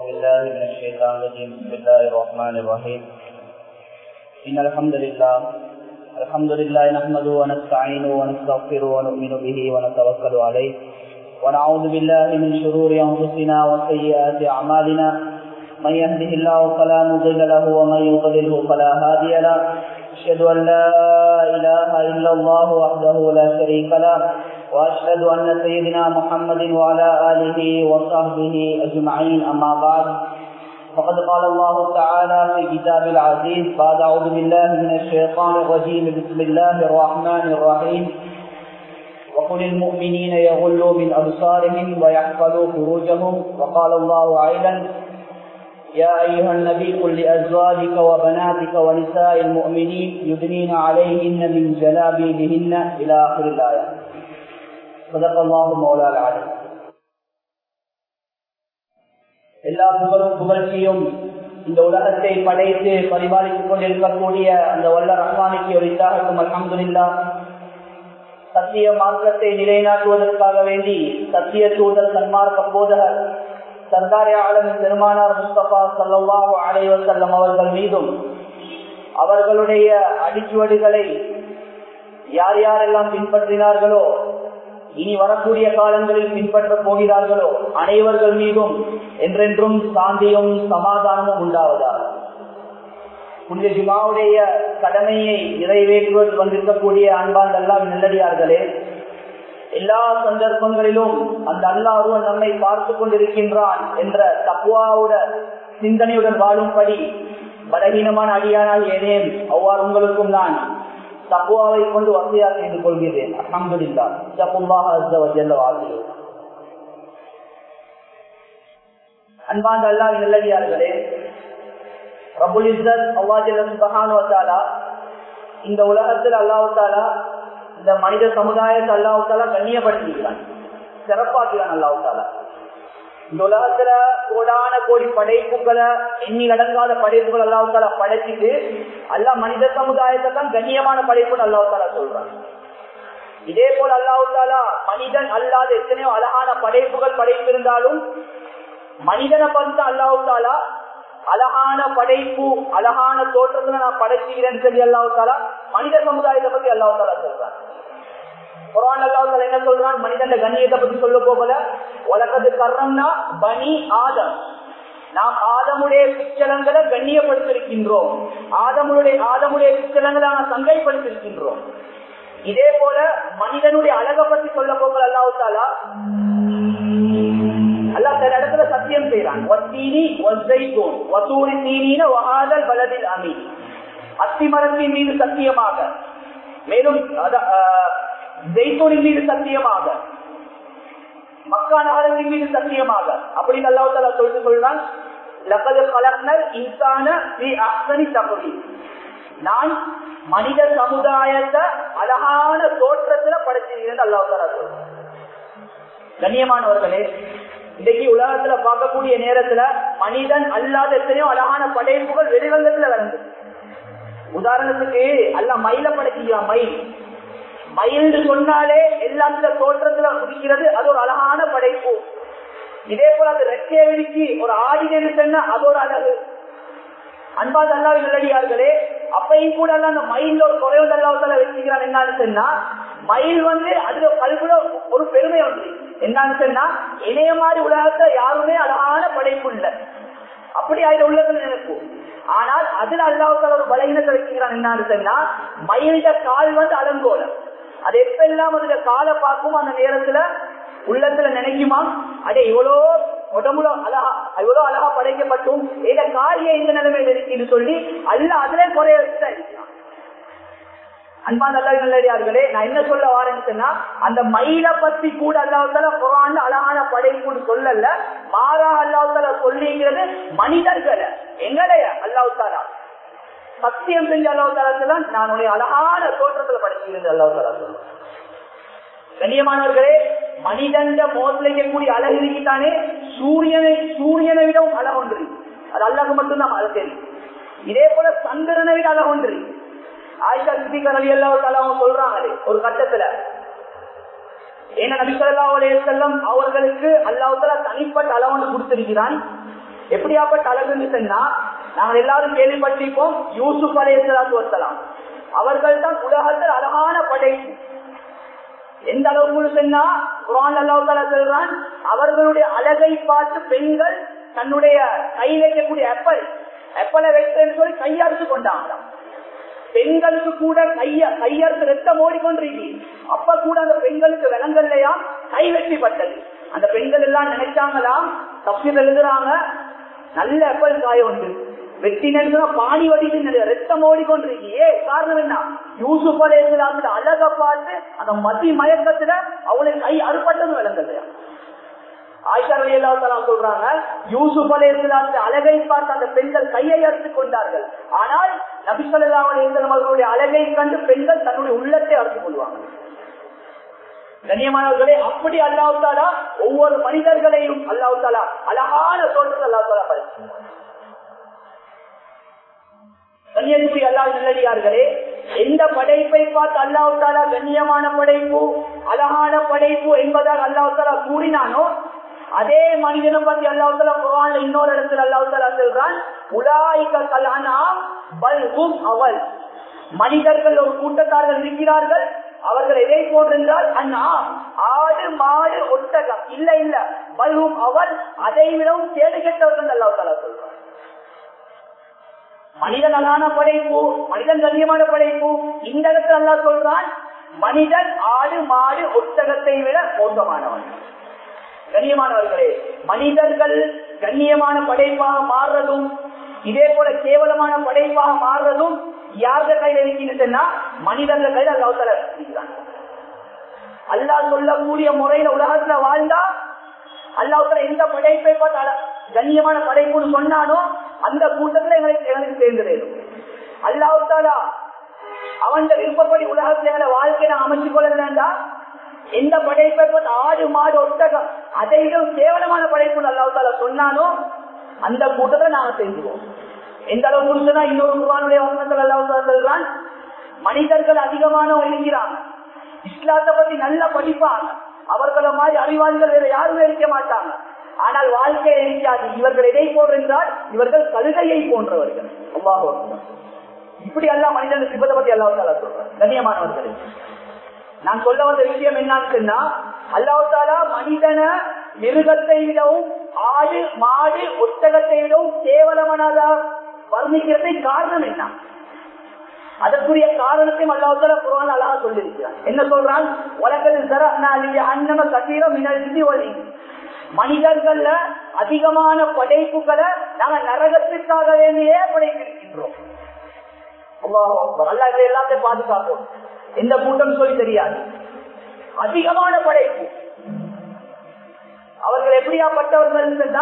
بالله من الشيطان الرجيم بسم الله الرحمن الرحيم إن الحمد لله الحمد لله نحمده ونستعينه ونستغفره ونؤمن به ونتوكل عليه ونعوذ بالله من شرور أنفسنا وسيئات أعمالنا من يهده الله فلا مضل له ومن يضلله فلا هادي له أشهد أن لا إله إلا الله وحده لا شريك له وأشهد أن سيدنا محمد وعلى آله وصحبه أجمعين أما بعد فقد قال الله تعالى في كتاب العزيز بعد أعوذ بالله من الشيطان الرجيم بسم الله الرحمن الرحيم وقل المؤمنين يغلوا من أبصارهم ويحفظوا فروجهم وقال الله أيضا يا أيها النبي قل لأزواجك وبناتك ونساء المؤمنين يدنين عليهن من جلابيبهن إلى آخر الآية صدق الله مولا العلي எல்லா புகழும் புகழ்ச்சியும் இந்த உலகத்தை படைத்து பரிபாலித்துக் கொண்டிருக்கக்கூடிய அந்த வல்ல ரஹ்மானிக்கு ஒரு இதாகட்டும் அலமதுல்லா சத்திய மார்க்கத்தை நிலைநாட்டுவதற்காக வேண்டி சத்திய தூதர் சன்மார்க்க போதகர் சர்தாரே ஆலம் பெருமானார் முஸ்தபா சல்லாஹூ அலைவசல்லம் அவர்கள் மீதும் அவர்களுடைய அடிச்சுவடுகளை யார் யாரெல்லாம் பின்பற்றினார்களோ இனி வரக்கூடிய காலங்களில் பின்பற்ற போகிறார்களோ அனைவர்கள் மீதும் என்றென்றும் சாந்தியும் சமாதானமும் உண்டாவதாக புனித ஜிமாவுடைய கடமையை நிறைவேற்றுவது வந்திருக்கக்கூடிய அன்பான் எல்லாம் நல்லடியார்களே எல்லா சந்தர்ப்பங்களிலும் அந்த அல்லாஹுவன் நம்மை பார்த்து கொண்டிருக்கின்றான் என்ற தக்குவாவுட சிந்தனையுடன் வாழும்படி பலகீனமான அடியானால் ஏனேன் அவ்வாறு உங்களுக்கும் நான் தக்குவாவை கொண்டு வசதியா செய்து கொள்கிறேன் அஹமதுல்லா தப்புல்லாஹல்ல வாழ்க்கை அன்பாந்த அல்லா நல்லடியார்களே ரபுல் இஸ்ஸத் அல்லாஜல்லா இந்த உலகத்தில் அல்லாஹாலா இந்த மனித சமுதாயத்தை அல்லாஹாலா கண்ணியப்படுத்திக்கிறான் சிறப்பாக்கிறான் அல்லாஹாலா இந்த உலகத்துல கோடான கோடி படைப்புகளை எண்ணி அடங்காத படைப்புகள் அல்லாஹாலா படைச்சிட்டு அல்லா மனித சமுதாயத்தை தான் கண்ணியமான படைப்புன்னு அல்லாஹாலா சொல்றான் இதே போல் அல்லாஹாலா மனிதன் அல்லாத எத்தனையோ அழகான படைப்புகள் படைத்திருந்தாலும் மனிதனை பார்த்து அல்லாஹாலா அழகான படைப்பு அழகான தோற்றத்துல நான் படைச்சுகிறேன்னு சொல்லி அல்லாஹாலா மனித சமுதாயத்தை பத்தி அல்லாஹாலா சொல்றான் குரான் அல்லாஹால என்ன சொல்றான் மனிதன் கண்ணியத்தை பத்தி சொல்ல போகல உலகது கர்ணம்னா பனி ஆதம் நாம் ஆதமுடைய பிச்சலங்களை கண்ணியப்படுத்திருக்கின்றோம் ஆதமுடைய ஆதமுடைய பிச்சலங்களை நாம் சங்கைப்படுத்திருக்கின்றோம் இதே போல மனிதனுடைய அழகை பத்தி சொல்ல போகல அல்லாஹாலா அல்லா சில இடத்துல சத்தியம் செய்யறான் பலதில் அமி அத்தி மரத்தின் மீது சத்தியமாக மேலும் ஜெய்தோனின் மீது சத்தியமாக மக்கா நகரத்தின் மீது சத்தியமாக அப்படின்னு அல்லாஹால சொல்லிட்டு சொல்றான் லகது கலக்னர் இன்சான ஸ்ரீ அக்சனி தகுதி நான் மனித சமுதாயத்தை அழகான தோற்றத்துல படைச்சிருக்கிறேன் அல்லாஹால சொல்றேன் கண்ணியமானவர்களே இன்னைக்கு உலகத்துல பார்க்கக்கூடிய நேரத்துல மனிதன் அல்லாத எத்தனையோ அழகான படைப்புகள் வெளிவங்கத்துல வளர்ந்து உதாரணத்துக்கு அல்ல மயில படைக்கிறான் மயில் மயில் சொன்னாலே எல்லாத்துல தோற்றத்துல குடிக்கிறது அது ஒரு அழகான படைப்பு இதே போல அது ரெக்கையை விரிச்சு ஒரு ஆடினு சொன்னா அது ஒரு அழகு அன்பாது அல்லாவின் நல்லடியார்களே அப்பையும் கூட அந்த மயில் ஒரு குறைவு அல்லாவத்தால வச்சுக்கிறான் என்னன்னு சொன்னா மயில் வந்து அதுல கல்வில ஒரு பெருமை வந்து என்னன்னு சொன்னா இணைய மாதிரி உலகத்தை யாருமே அழகான படைப்பு இல்லை அப்படி அதுல உள்ளதுன்னு நினைப்போம் ஆனால் அதுல அல்லாவுக்கால ஒரு பலகீனத்தை வச்சுக்கிறான் என்னன்னு சொன்னா மயிலிட கால் வந்து அலங்கோலம் அது எப்ப எல்லாம் அதுல காலை பார்க்கும் அந்த நேரத்துல உள்ளத்துல நினைக்குமா அடே இவ்வளோ உடம்புல அழகா இவ்வளவு அழகா படைக்கப்பட்டும் எங்க காலிய இந்த நிலைமையில இருக்குன்னு சொல்லி அல்ல அதுல குறைய வச்சுதான் இருக்கிறான் அன்பா நல்ல நல்லடியார்களே நான் என்ன சொல்ல வரேன்னு சொன்னா அந்த மயில பத்தி கூட அல்லாவுத்தால குரான் அழகான படைப்புன்னு சொல்லல மாறா அல்லாவுத்தால சொல்லிங்கிறது மனிதர்களை எங்களைய அல்லாவுத்தாலா சத்தியம் செஞ்ச அல்லாவுத்தாலா நான் உடைய அழகான தோற்றத்துல படைச்சிருந்தேன் அல்லாவுத்தாலா சொல்லுவேன் கண்ணியமானவர்களே மனிதன் மோசலைக்கக்கூடிய அழகு இருக்கிட்டானே சூரியனை சூரியனை விடவும் அழகு ஒன்று அது அல்லாஹ் மட்டும்தான் அழகு தெரியும் இதே போல சந்திரனை விட அழகு ஒன்று ஆயிஷா சித்திக ரவி எல்லாம் சொல்றாங்களே ஒரு கட்டத்துல ஏன்னா நபி ஸல்லல்லாஹு அலைஹி வஸல்லம் அவர்களுக்கு அல்லாஹ் தஆலா தனிப்பட்ட அளவு கொடுத்திருக்கிறான் எப்படியாப்பட்ட அழகுன்னு சொன்னா நாங்கள் எல்லாரும் கேள்விப்பட்டிருப்போம் யூசுப் அலையலாத்து வசலாம் அவர்கள் தான் உலகத்தில் அழகான படைப்பு எந்த அளவுக்கு சொன்னா குரான் அல்லாஹால சொல்றான் அவர்களுடைய அழகை பார்த்து பெண்கள் தன்னுடைய கையில் வைக்கக்கூடிய அப்பல் அப்பலை வைத்தேன்னு சொல்லி கையறுத்து கொண்டாங்களாம் பெண்களுக்கு கூட கைய கையறுத்து ரத்தம் ஓடிக்கொண்டிருக்கு அப்ப கூட அந்த பெண்களுக்கு விலங்கல்லையா கை வெட்டிப்பட்டது அந்த பெண்கள் எல்லாம் நினைச்சாங்களாம் தப்பி எழுதுறாங்க நல்ல அப்பல் காய உண்டு வெட்டி நெடுனா பாணி வடிக்கு ரத்தம் ஓடிக்கொண்டிருக்கு ஏ காரணம் என்ன யூசுப் அலையாத்துல அழக பார்த்து அந்த மதி மயக்கத்துல அவளுக்கு கை அறுபட்டது விளங்கலையா ஆயிஷா அலி அல்லாஹ் சொல்றாங்க யூசுப் அலையாத்துல அழகை பார்த்து அந்த பெண்கள் கையை அறுத்துக் கொண்டார்கள் ஆனால் நபிசல்லா அலையம் அவர்களுடைய அழகை கண்டு பெண்கள் தன்னுடைய உள்ளத்தை அறுத்துக் கொள்வாங்க கண்ணியமானவர்களே அப்படி அல்லாஹாலா ஒவ்வொரு மனிதர்களையும் அல்லாஹாலா அழகான தோற்றத்தை அல்லாஹாலா படைச்சு கண்ணியத்துக்கு அல்லா நல்லடியார்களே எந்த படைப்பை பார்த்து அல்லாஹாலா கண்ணியமான படைப்பு அழகான படைப்பு என்பதாக அல்லாஹாலா கூறினானோ அதே மனிதனை பத்தி அல்லாஹாலா குரான்ல இன்னொரு இடத்துல அல்லாஹாலா சொல்றான் உலாய்க கலானா பல்கும் அவள் மனிதர்கள் ஒரு கூட்டத்தார்கள் இருக்கிறார்கள் அவர்கள் எதை போன்றால் அண்ணா ஆடு மாடு ஒட்டகம் இல்ல இல்ல பல்கும் அவள் அதை விடவும் கேடு கெட்டவர்கள் அல்லாஹாலா சொல்றான் மனிதன் அழகான படைப்பு மனிதன் கண்ணியமான படைப்பு இந்த இடத்துல அல்லா சொல்றான் மனிதன் ஆடு மாடு ஒட்டகத்தை விட மோசமானவன் கண்ணியமானவர்களே மனிதர்கள் கண்ணியமான படைப்பாக மாறுறதும் இதே போல கேவலமான படைப்பாக மாறுறதும் யாருடைய கையில இருக்கின்றதுன்னா மனிதர்கள் கையில அல்லாஹால இருக்கிறான் அல்லாஹ் சொல்லக்கூடிய முறையில உலகத்துல வாழ்ந்தா அல்லாஹால எந்த படைப்பை பார்த்து கண்ணியமான படைப்புன்னு சொன்னானோ அந்த கூட்டத்துல எங்களுக்கு எனக்கு சேர்ந்துடும் அல்லாஹாலா அவன் விருப்பப்படி உலகத்துல எங்களை வாழ்க்கையை நான் அமைச்சு கொள்ள வேண்டாம் எந்த படைப்பை பார்த்து ஆடு மாடு ஒட்டகம் அதை விட கேவலமான படைப்பு அல்லாஹால சொன்னானோ அந்த கூட்டத்துல நாங்க சேர்ந்துவோம் எந்த அளவு புரிஞ்சுனா இன்னொரு குருவானுடைய வசனத்தில் அல்லாஹ் சொல்றான் மனிதர்கள் அதிகமானவங்க இருக்கிறாங்க இஸ்லாத்தை பத்தி நல்லா படிப்பாங்க அவர்களை மாதிரி அறிவாளிகள் வேற யாருமே இருக்க மாட்டாங்க ஆனால் வாழ்க்கையை இருக்காது இவர்கள் எதை போன்றால் இவர்கள் கழுதையை போன்றவர்கள் அல்லாஹ் இப்படி எல்லாம் மனிதன் சிவத்தை பத்தி அல்லாஹால சொல்றேன் கண்ணியமானவர்களே நான் சொல்ல வந்த விஷயம் என்னன்னு சொன்னா அல்லாஹாலா மனிதன மிருகத்தை விடவும் ஆடு மாடு ஒட்டகத்தை விடவும் கேவலமானதா வர்ணிக்கிறதை காரணம் என்ன அதற்குரிய காரணத்தையும் அல்லாஹால குரான் அழகா சொல்லியிருக்கிறான் என்ன சொல்றான் உலகத்தில் அன்னம கசீரம் மினி ஒளி மனிதர்கள்ல அதிகமான படைப்புகளை நாங்க நரகத்திற்காக வேண்டியே படைத்திருக்கின்றோம் அல்லா இதை எல்லாத்தையும் பாதுகாப்போம் எந்த கூட்டம் சொல்லி தெரியாது அதிகமான படைப்பு அவர்கள் எப்படியாப்பட்டவர்கள்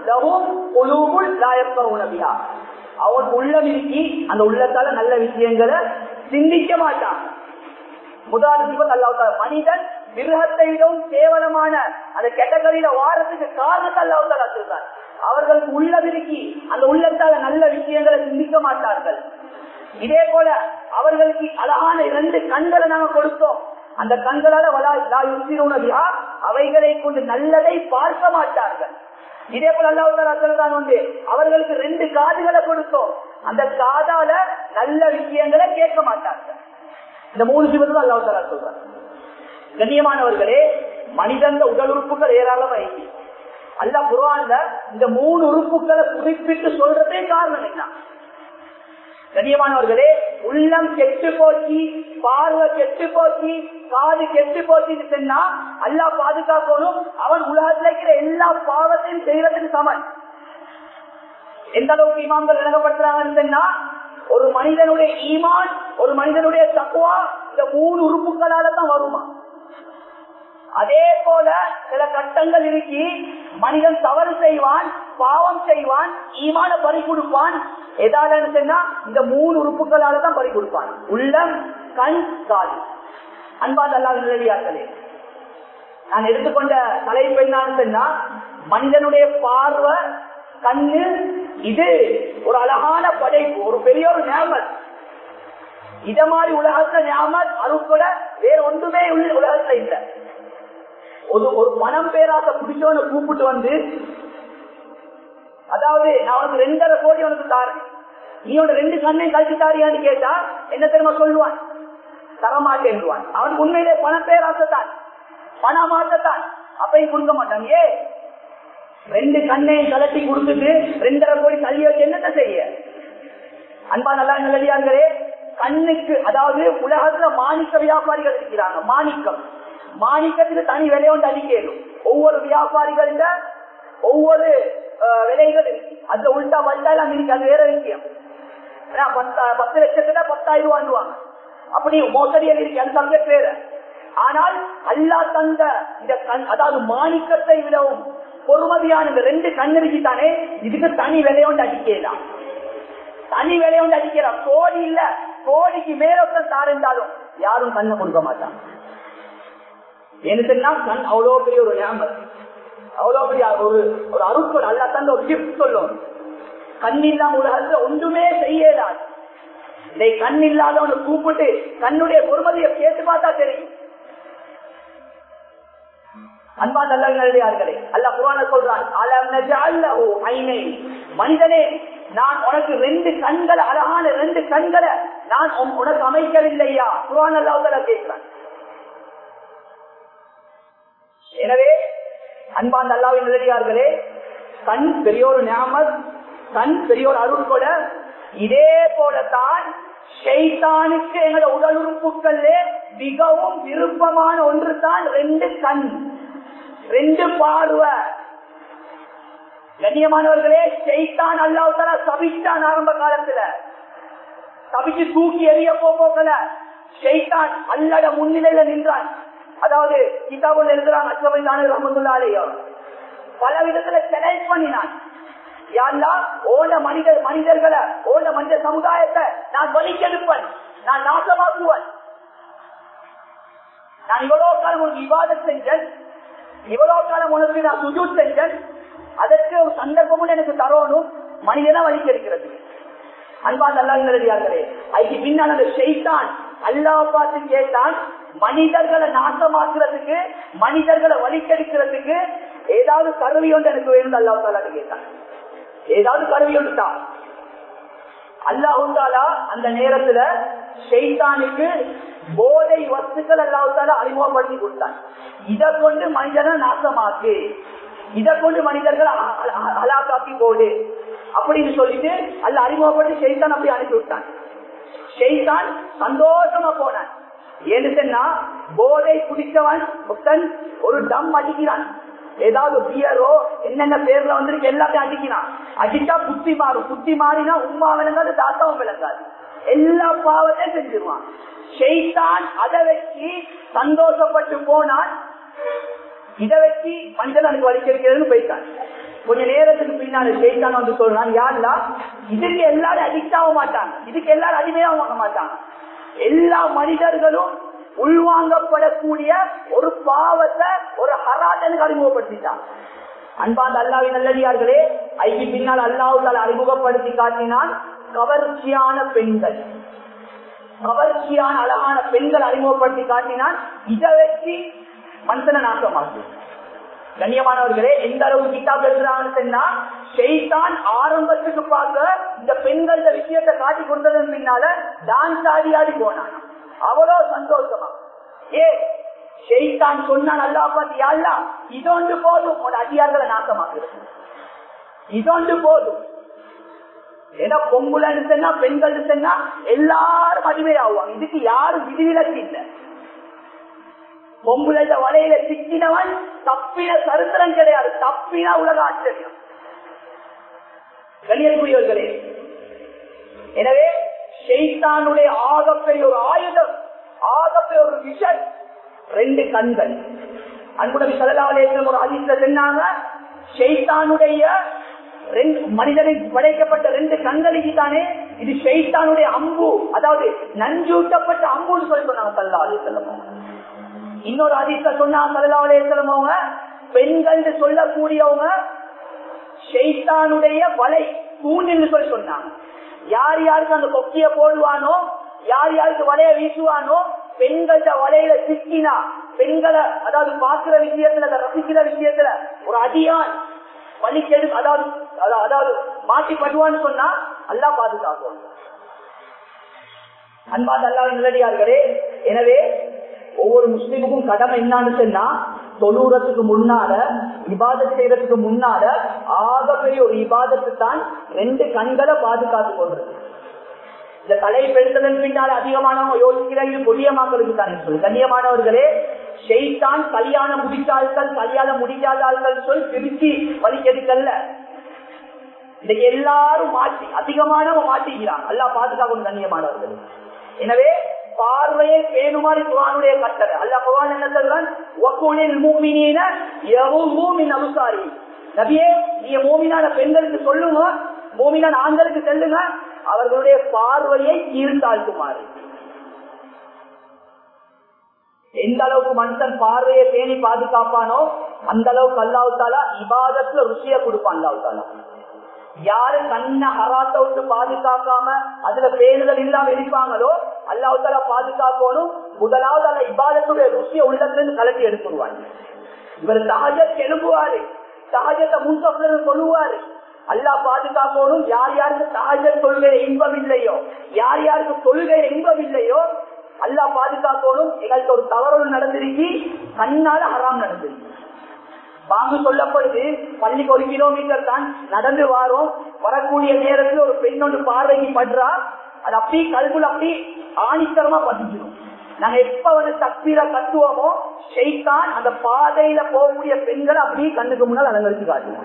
உணவியா அவன் உள்ளம் இருக்கி அந்த உள்ளத்தால நல்ல விஷயங்களை சிந்திக்க மாட்டான் உதாரணத்துக்கு அல்லாவுக்கா மனிதன் மிருகத்தை விடவும் கேவலமான அந்த கேட்டகரியில வாரத்துக்கு காரணத்தை அல்லாவுக்கா சொல்றார் அவர்களுக்கு உள்ளம் இருக்கி அந்த உள்ளத்தால நல்ல விஷயங்களை சிந்திக்க மாட்டார்கள் இதே போல அவர்களுக்கு அழகான இரண்டு கண்களை நாங்க கொடுத்தோம் அந்த கண்களால வலா அவைகளை கொண்டு நல்லதை பார்க்க மாட்டார்கள் இதே போல அல்லாஹால உண்டு அவர்களுக்கு ரெண்டு காதுகளை கொடுத்தோம் அந்த காதால நல்ல விஷயங்களை கேட்க மாட்டார்கள் இந்த மூணு சிவத்தில் அல்லாஹால சொல்றாங்க கண்ணியமானவர்களே மனிதன் உடல் உறுப்புகள் ஏராளமா இருக்கு அல்ல குருவான்ல இந்த மூணு உறுப்புகளை குறிப்பிட்டு சொல்றதே காரணம் என்ன கண்ணியமானவர்களே உள்ளம் கெட்டு போச்சு பார்வை கெட்டு போச்சு காது கெட்டு போச்சுன்னு சொன்னா அல்லா பாதுகாக்கணும் அவன் உலகத்துல இருக்கிற எல்லா பாவத்தையும் செய்யறதுக்கு சமன் எந்த அளவுக்கு இமாம்கள் விளங்கப்படுத்துறாங்கன்னு சொன்னா ஒரு மனிதனுடைய ஈமான் ஒரு மனிதனுடைய தக்குவா இந்த மூணு உறுப்புகளால தான் வருமா அதே போல சில கட்டங்கள் இருக்கி மனிதன் தவறு செய்வான் பாவம் செய்வான் ஈமான பறி கொடுப்பான் எதாலன்னு சொன்னா இந்த மூணு உறுப்புகளால தான் பறி கொடுப்பான் உள்ளம் கண் கால் அன்பாத அல்லாத நிலவியார்களே நான் எடுத்துக்கொண்ட தலைப்பு என்னன்னு சொன்னா மனிதனுடைய பார்வை கண்ணு இது ஒரு அழகான படைப்பு ஒரு பெரிய ஒரு ஞாபகம் இத மாதிரி உலகத்துல ஞாபகம் அருட்கொட வேற ஒன்றுமே உலகத்துல இல்லை ஒரு ஒரு பணம் பேராக பிடிச்சவனை கூப்பிட்டு வந்து அதாவது நான் உனக்கு ரெண்டரை கோடி உனக்கு தாரேன் நீ உன ரெண்டு கண்ணையும் கழிச்சு தாரியான்னு கேட்டா என்ன தெரியுமா சொல்லுவான் தரமாட்டேன்வான் அவனுக்கு உண்மையிலே பண பேராசத்தான் பணமாசத்தான் அப்பையும் கொடுக்க மாட்டான் ஏ ரெண்டு கண்ணையும் கலட்டி கொடுத்துட்டு ரெண்டரை கோடி தள்ளி வச்சு என்னத்த செய்ய அன்பா நல்லா நல்லடியாங்களே கண்ணுக்கு அதாவது உலகத்துல மாணிக்க வியாபாரிகள் இருக்கிறாங்க மாணிக்கம் மாணிக்கத்துக்கு தனி விலையோண்டு அடிக்கணும் ஒவ்வொரு வியாபாரிகள்ட ஒவ்வொரு அஹ், விலைகள் இருக்கு அதுல உள்டா வந்தாலும் இருக்கு அது வேற விஷயம் ஏன்னா, பத்தா- பத்து லட்சத்துல பத்தாயிரம் ரூபாய் அப்படி மோசடியில் இருக்கு அது சப்ஜெக்ட் வேற ஆனால் அல்லா தந்த இந்த கண் அதாவது மாணிக்கத்தை விடவும் பொறுமதியான இந்த ரெண்டு கண்ணறிக்கி தானே இதுக்கு தனி விலையோண்டு அடிக்கலாம் தனி விலையோண்டு அடிக்கிறான் கோடி இல்ல கோடிக்கு மேலொத்தம் தாருந்தாலும் யாரும் கண்ணை கொடுக்க மாட்டாங்க என்ன சொன்னா கண் அவ்வளவு பெரிய ஒரு ஞாபகம் அவ்வளவு பெரிய ஒரு ஒரு அருட்கொள் அல்லா தந்த ஒரு கிஃப்ட் சொல்லும் கண் இல்லாம உலகத்துல ஒன்றுமே செய்யலாது இதை கண் இல்லாதவனை கூப்பிட்டு கண்ணுடைய பொறுமதியை கேட்டு பார்த்தா தெரியும் அன்பா நல்லே அல்ல புராண சொல்றான் அலம் நஜஅல்லஹு ஐனைன். மனிதனே நான் உனக்கு ரெண்டு கண்களை அழகான ரெண்டு கண்களை நான் உன்- உனக்கு அமைக்கவில்லையா குரான் அல்லாவுதல கேட்கிறான் எனவே அன்பாந்த அல்லாவின் நிலையார்களே கண் பெரியோர் ஞாமத் கண் பெரியோர் அருள் கொட இதே போலத்தான் ஷைத்தானுக்கு எங்களோட உடல் உறுப்புகள்ல மிகவும் விருப்பமான ஒன்று தான் ரெண்டு கண் ரெண்டு பார்வை கண்ணியமானவர்களே ஷைத்தான் அல்லாவுதலா சபிச்சான் ஆரம்ப காலத்துல சபிச்சு தூக்கி எறிய போக்கல ஷைத்தான் அல்லட முன்னிலையில நின்றான் அதாவது கிதாபுல் எழுதுறான் அஸ்வமை தானே ரஹமத்துல்லாலேயோ பல விதத்துல சேலஞ்ச் பண்ணினான் யாருலா ஓல மனிதர் மனிதர்களை ஓல மனித சமுதாயத்தை நான் வலிக்கெடுப்பேன் நான் நாசமாக்குவேன் நான் இவ்வளவு காலம் உனக்கு விவாதம் செஞ்சேன் இவ்வளவு காலம் உனக்கு நான் சுஜூத் செஞ்சேன் அதற்கு ஒரு சந்தர்ப்பமும் எனக்கு தரணும் மனிதனை வலிக்கெடுக்கிறது அன்பான் அல்லாஹர்களே அதுக்கு பின்னால் அந்த செய்தான் அல்லாஹ் பார்த்து கேட்டான் மனிதர்களை நாசமாக்குறதுக்கு மனிதர்களை வலிக்கெடுக்கிறதுக்கு ஏதாவது கருவி ஒன்று எனக்கு வேணும் அல்லாஹ் தாலா கேட்டான் ஏதாவது கருவி ஒன்று தான் அல்லாஹாலா அந்த நேரத்துல ஷெய்தானுக்கு போதை வஸ்துக்கள் அல்லாஹால அறிமுகப்படுத்தி கொடுத்தான் இதை கொண்டு மனிதனை நாசமாக்கு இதை கொண்டு மனிதர்களை அலாக்காக்கி போடு அப்படின்னு சொல்லிட்டு அல்ல அறிமுகப்படுத்தி ஷெய்தான் அப்படி அனுப்பி விட்டான் ஷெய்தான் சந்தோஷமா போனான் ஏன்னு சொன்னா போதை குடிச்சவன் புத்தன் ஒரு டம் அடிக்கிறான் ஏதாவது பியரோ என்னென்ன பேர்ல வந்துருக்கு எல்லாத்தையும் அடிக்கிறான் அடிச்சா புத்தி மாறும் புத்தி மாறினா உமா விளங்காது தாத்தாவும் விளங்காது எல்லா பாவத்தையும் செஞ்சிருவான் ஷெய்தான் அதை வச்சு சந்தோஷப்பட்டு போனான் இதை வச்சு மஞ்சள் எனக்கு வலிக்கிறதுன்னு போயிட்டான் கொஞ்ச நேரத்துக்கு பின்னால ஷெய்தான் வந்து சொல்றான் யாருலா இதுக்கு எல்லாரும் அடிக்ட் ஆக மாட்டாங்க இதுக்கு எல்லாரும் அடிமையாக மாட்டாங்க எல்லா மனிதர்களும் உள்வாங்கப்படக்கூடிய ஒரு பாவத்தை ஒரு ஹராட்டனுக்கு அறிமுகப்படுத்திட்டான் அன்பாந்த அல்லாவின் நல்லடியார்களே ஐக்கு பின்னால் அல்லாவுதால் அறிமுகப்படுத்தி காட்டினான் கவர்ச்சியான பெண்கள் கவர்ச்சியான அழகான பெண்கள் அறிமுகப்படுத்தி காட்டினான் இதை வச்சு மனுஷனை நாசமாக்கு கண்ணியமானவர்களே எந்த அளவு கிட்டா பேசுறாங்கன்னு சொன்னா ஷெய்தான் ஆரம்பத்துக்கு பார்க்க இந்த பெண்கள விஷயத்தை காட்டி கொடுத்ததன் பின்னால டான்ஸ் ஆடி ஆடி போனான் அவ்வளோ சந்தோஷமா ஏ ஷெய்தான் சொன்னா நல்லா பார்த்து யாழ்லா இதொன்று போதும் ஒரு அதிகாரங்களை நாசமாக்குறது இதொன்று போதும் ஏன்னா பொம்புலன்னு சொன்னா பெண்கள் சொன்னா எல்லாரும் அடிமையாகுவாங்க இதுக்கு யாரும் விதிவிலக்கு இல்லை பொம்புல வலையில சிக்கினவன் தப்பின சரித்திரம் கிடையாது தப்பினா உலக ஆச்சரியம் கண்ணியக்குரியவர்களே எனவே ஷெய்தானுடைய ஆகப்பெரிய ஒரு ஆயுதம் ஆகப்பெரிய ஒரு விஷன் ரெண்டு கண்கள் அன்புடன் சதலாவலேசம் ஒரு அதிர்ஷ்ட சொன்னாங்க ஷெய்தானுடைய ரெண்டு மனிதனை படைக்கப்பட்ட ரெண்டு கண்களுக்கு தானே இது ஷெய்தானுடைய அம்பு அதாவது நஞ்சூட்டப்பட்ட அம்புன்னு சொல்லி சொன்னாங்க சல்லா அலி செல்லமோ இன்னொரு அதிர்ஷ்ட சொன்னாங்க சல்லா அலி செல்லமோங்க பெண்கள் சொல்லக்கூடியவங்க ஷெய்தானுடைய வலை தூண்டின்னு சொல்லி சொன்னாங்க யார் யாருக்கு அந்த கொக்கிய போடுவானோ யார் யாருக்கு வலைய வீசுவானோ பெண்கள வலையில சிக்கினா பெண்களை அதாவது பாக்குற விஷயத்துல ரசிக்கிற விஷயத்துல ஒரு அடியான் வலிக்கெடு அதாவது அதாவது அதாவது மாட்டி படுவான்னு சொன்னா அல்லா பாதுகாக்கும் அன்பாத அல்லாவின் நிலடியார்களே எனவே ஒவ்வொரு முஸ்லிமுக்கும் கடமை என்னன்னு சொன்னா தொழுறதுக்கு முன்னால இபாதத் செய்யறதுக்கு முன்னால ஆகப்பெரிய ஒரு இபாதத்து தான் ரெண்டு கண்களை பாதுகாத்து கொள்றது இந்த தலை பெருத்ததன் பின்னால் அதிகமானவங்க யோசிக்கிறாங்க கொடிய மக்களுக்கு தான் சொல்லு கண்ணியமானவர்களே ஷெய்தான் கல்யாணம் முடித்தாள்கள் கல்யாணம் முடிக்காதாள்கள் சொல் பிரிச்சு வலிக்கெடுக்கல்ல இன்னைக்கு எல்லாரும் மாற்றி அதிகமானவங்க மாட்டிக்கிறான் நல்லா பாதுகாக்கணும் கண்ணியமானவர்கள் எனவே பார்வையை பேணுமாறு குரானுடைய கட்டளை அல்ல குரான் என்ன சொல்றான் ஒக்குளில் மூமினீன மூமின் அபுசாரி நபியே நீங்க மூமினான பெண்களுக்கு சொல்லுங்க மூமினான ஆண்களுக்கு செல்லுங்க அவர்களுடைய பார்வையை கீழ்த்தாழ்த்துமாறு எந்த அளவுக்கு மனுஷன் பார்வையை பேணி பாதுகாப்பானோ அந்த அளவுக்கு அல்லாவுத்தாலா இபாதத்துல ருசிய கொடுப்பான் அல்லாவுத்தாலா யாரு கண்ண ஹராத்த விட்டு பாதுகாக்காம அதுல பேணுதல் இல்லாம இருப்பாங்களோ அல்லாவுத்தாலா பாதுகாக்கணும் முதலாவது அந்த இபாதத்துடைய ருசிய உள்ளத்திலிருந்து கலட்டி எடுத்துருவாங்க இவர் சகஜத்தை எழுப்புவாரு சகஜத்தை முன்சொல்ல சொல்லுவாரு அல்லா பாதுகாக்கணும் யார் யாருக்கு சகஜ தொழுகை இன்பம் இல்லையோ யார் யாருக்கு தொழுகை இன்பம் இல்லையோ அல்லா பாதுகாக்கணும் எங்களுக்கு ஒரு தவறு நடந்திருக்கு கண்ணால ஹராம் நடந்திருக்கு வாங்க சொல்லப்படுது பள்ளிக்கு ஒரு கிலோமீட்டர் தான் நடந்து வாரோம் வரக்கூடிய நேரத்தில் ஒரு பெண் ஒன்று பார்வைக்கு படுறா அது அப்படி கல்குல அப்படி ஆணித்தரமா பதிஞ்சிடும் நாங்க எப்ப வந்து தப்பீர கட்டுவோமோ ஷெய்தான் அந்த பாதையில போகக்கூடிய பெண்களை அப்படியே கண்ணுக்கு முன்னால் அலங்கரித்து காட்டுவோம்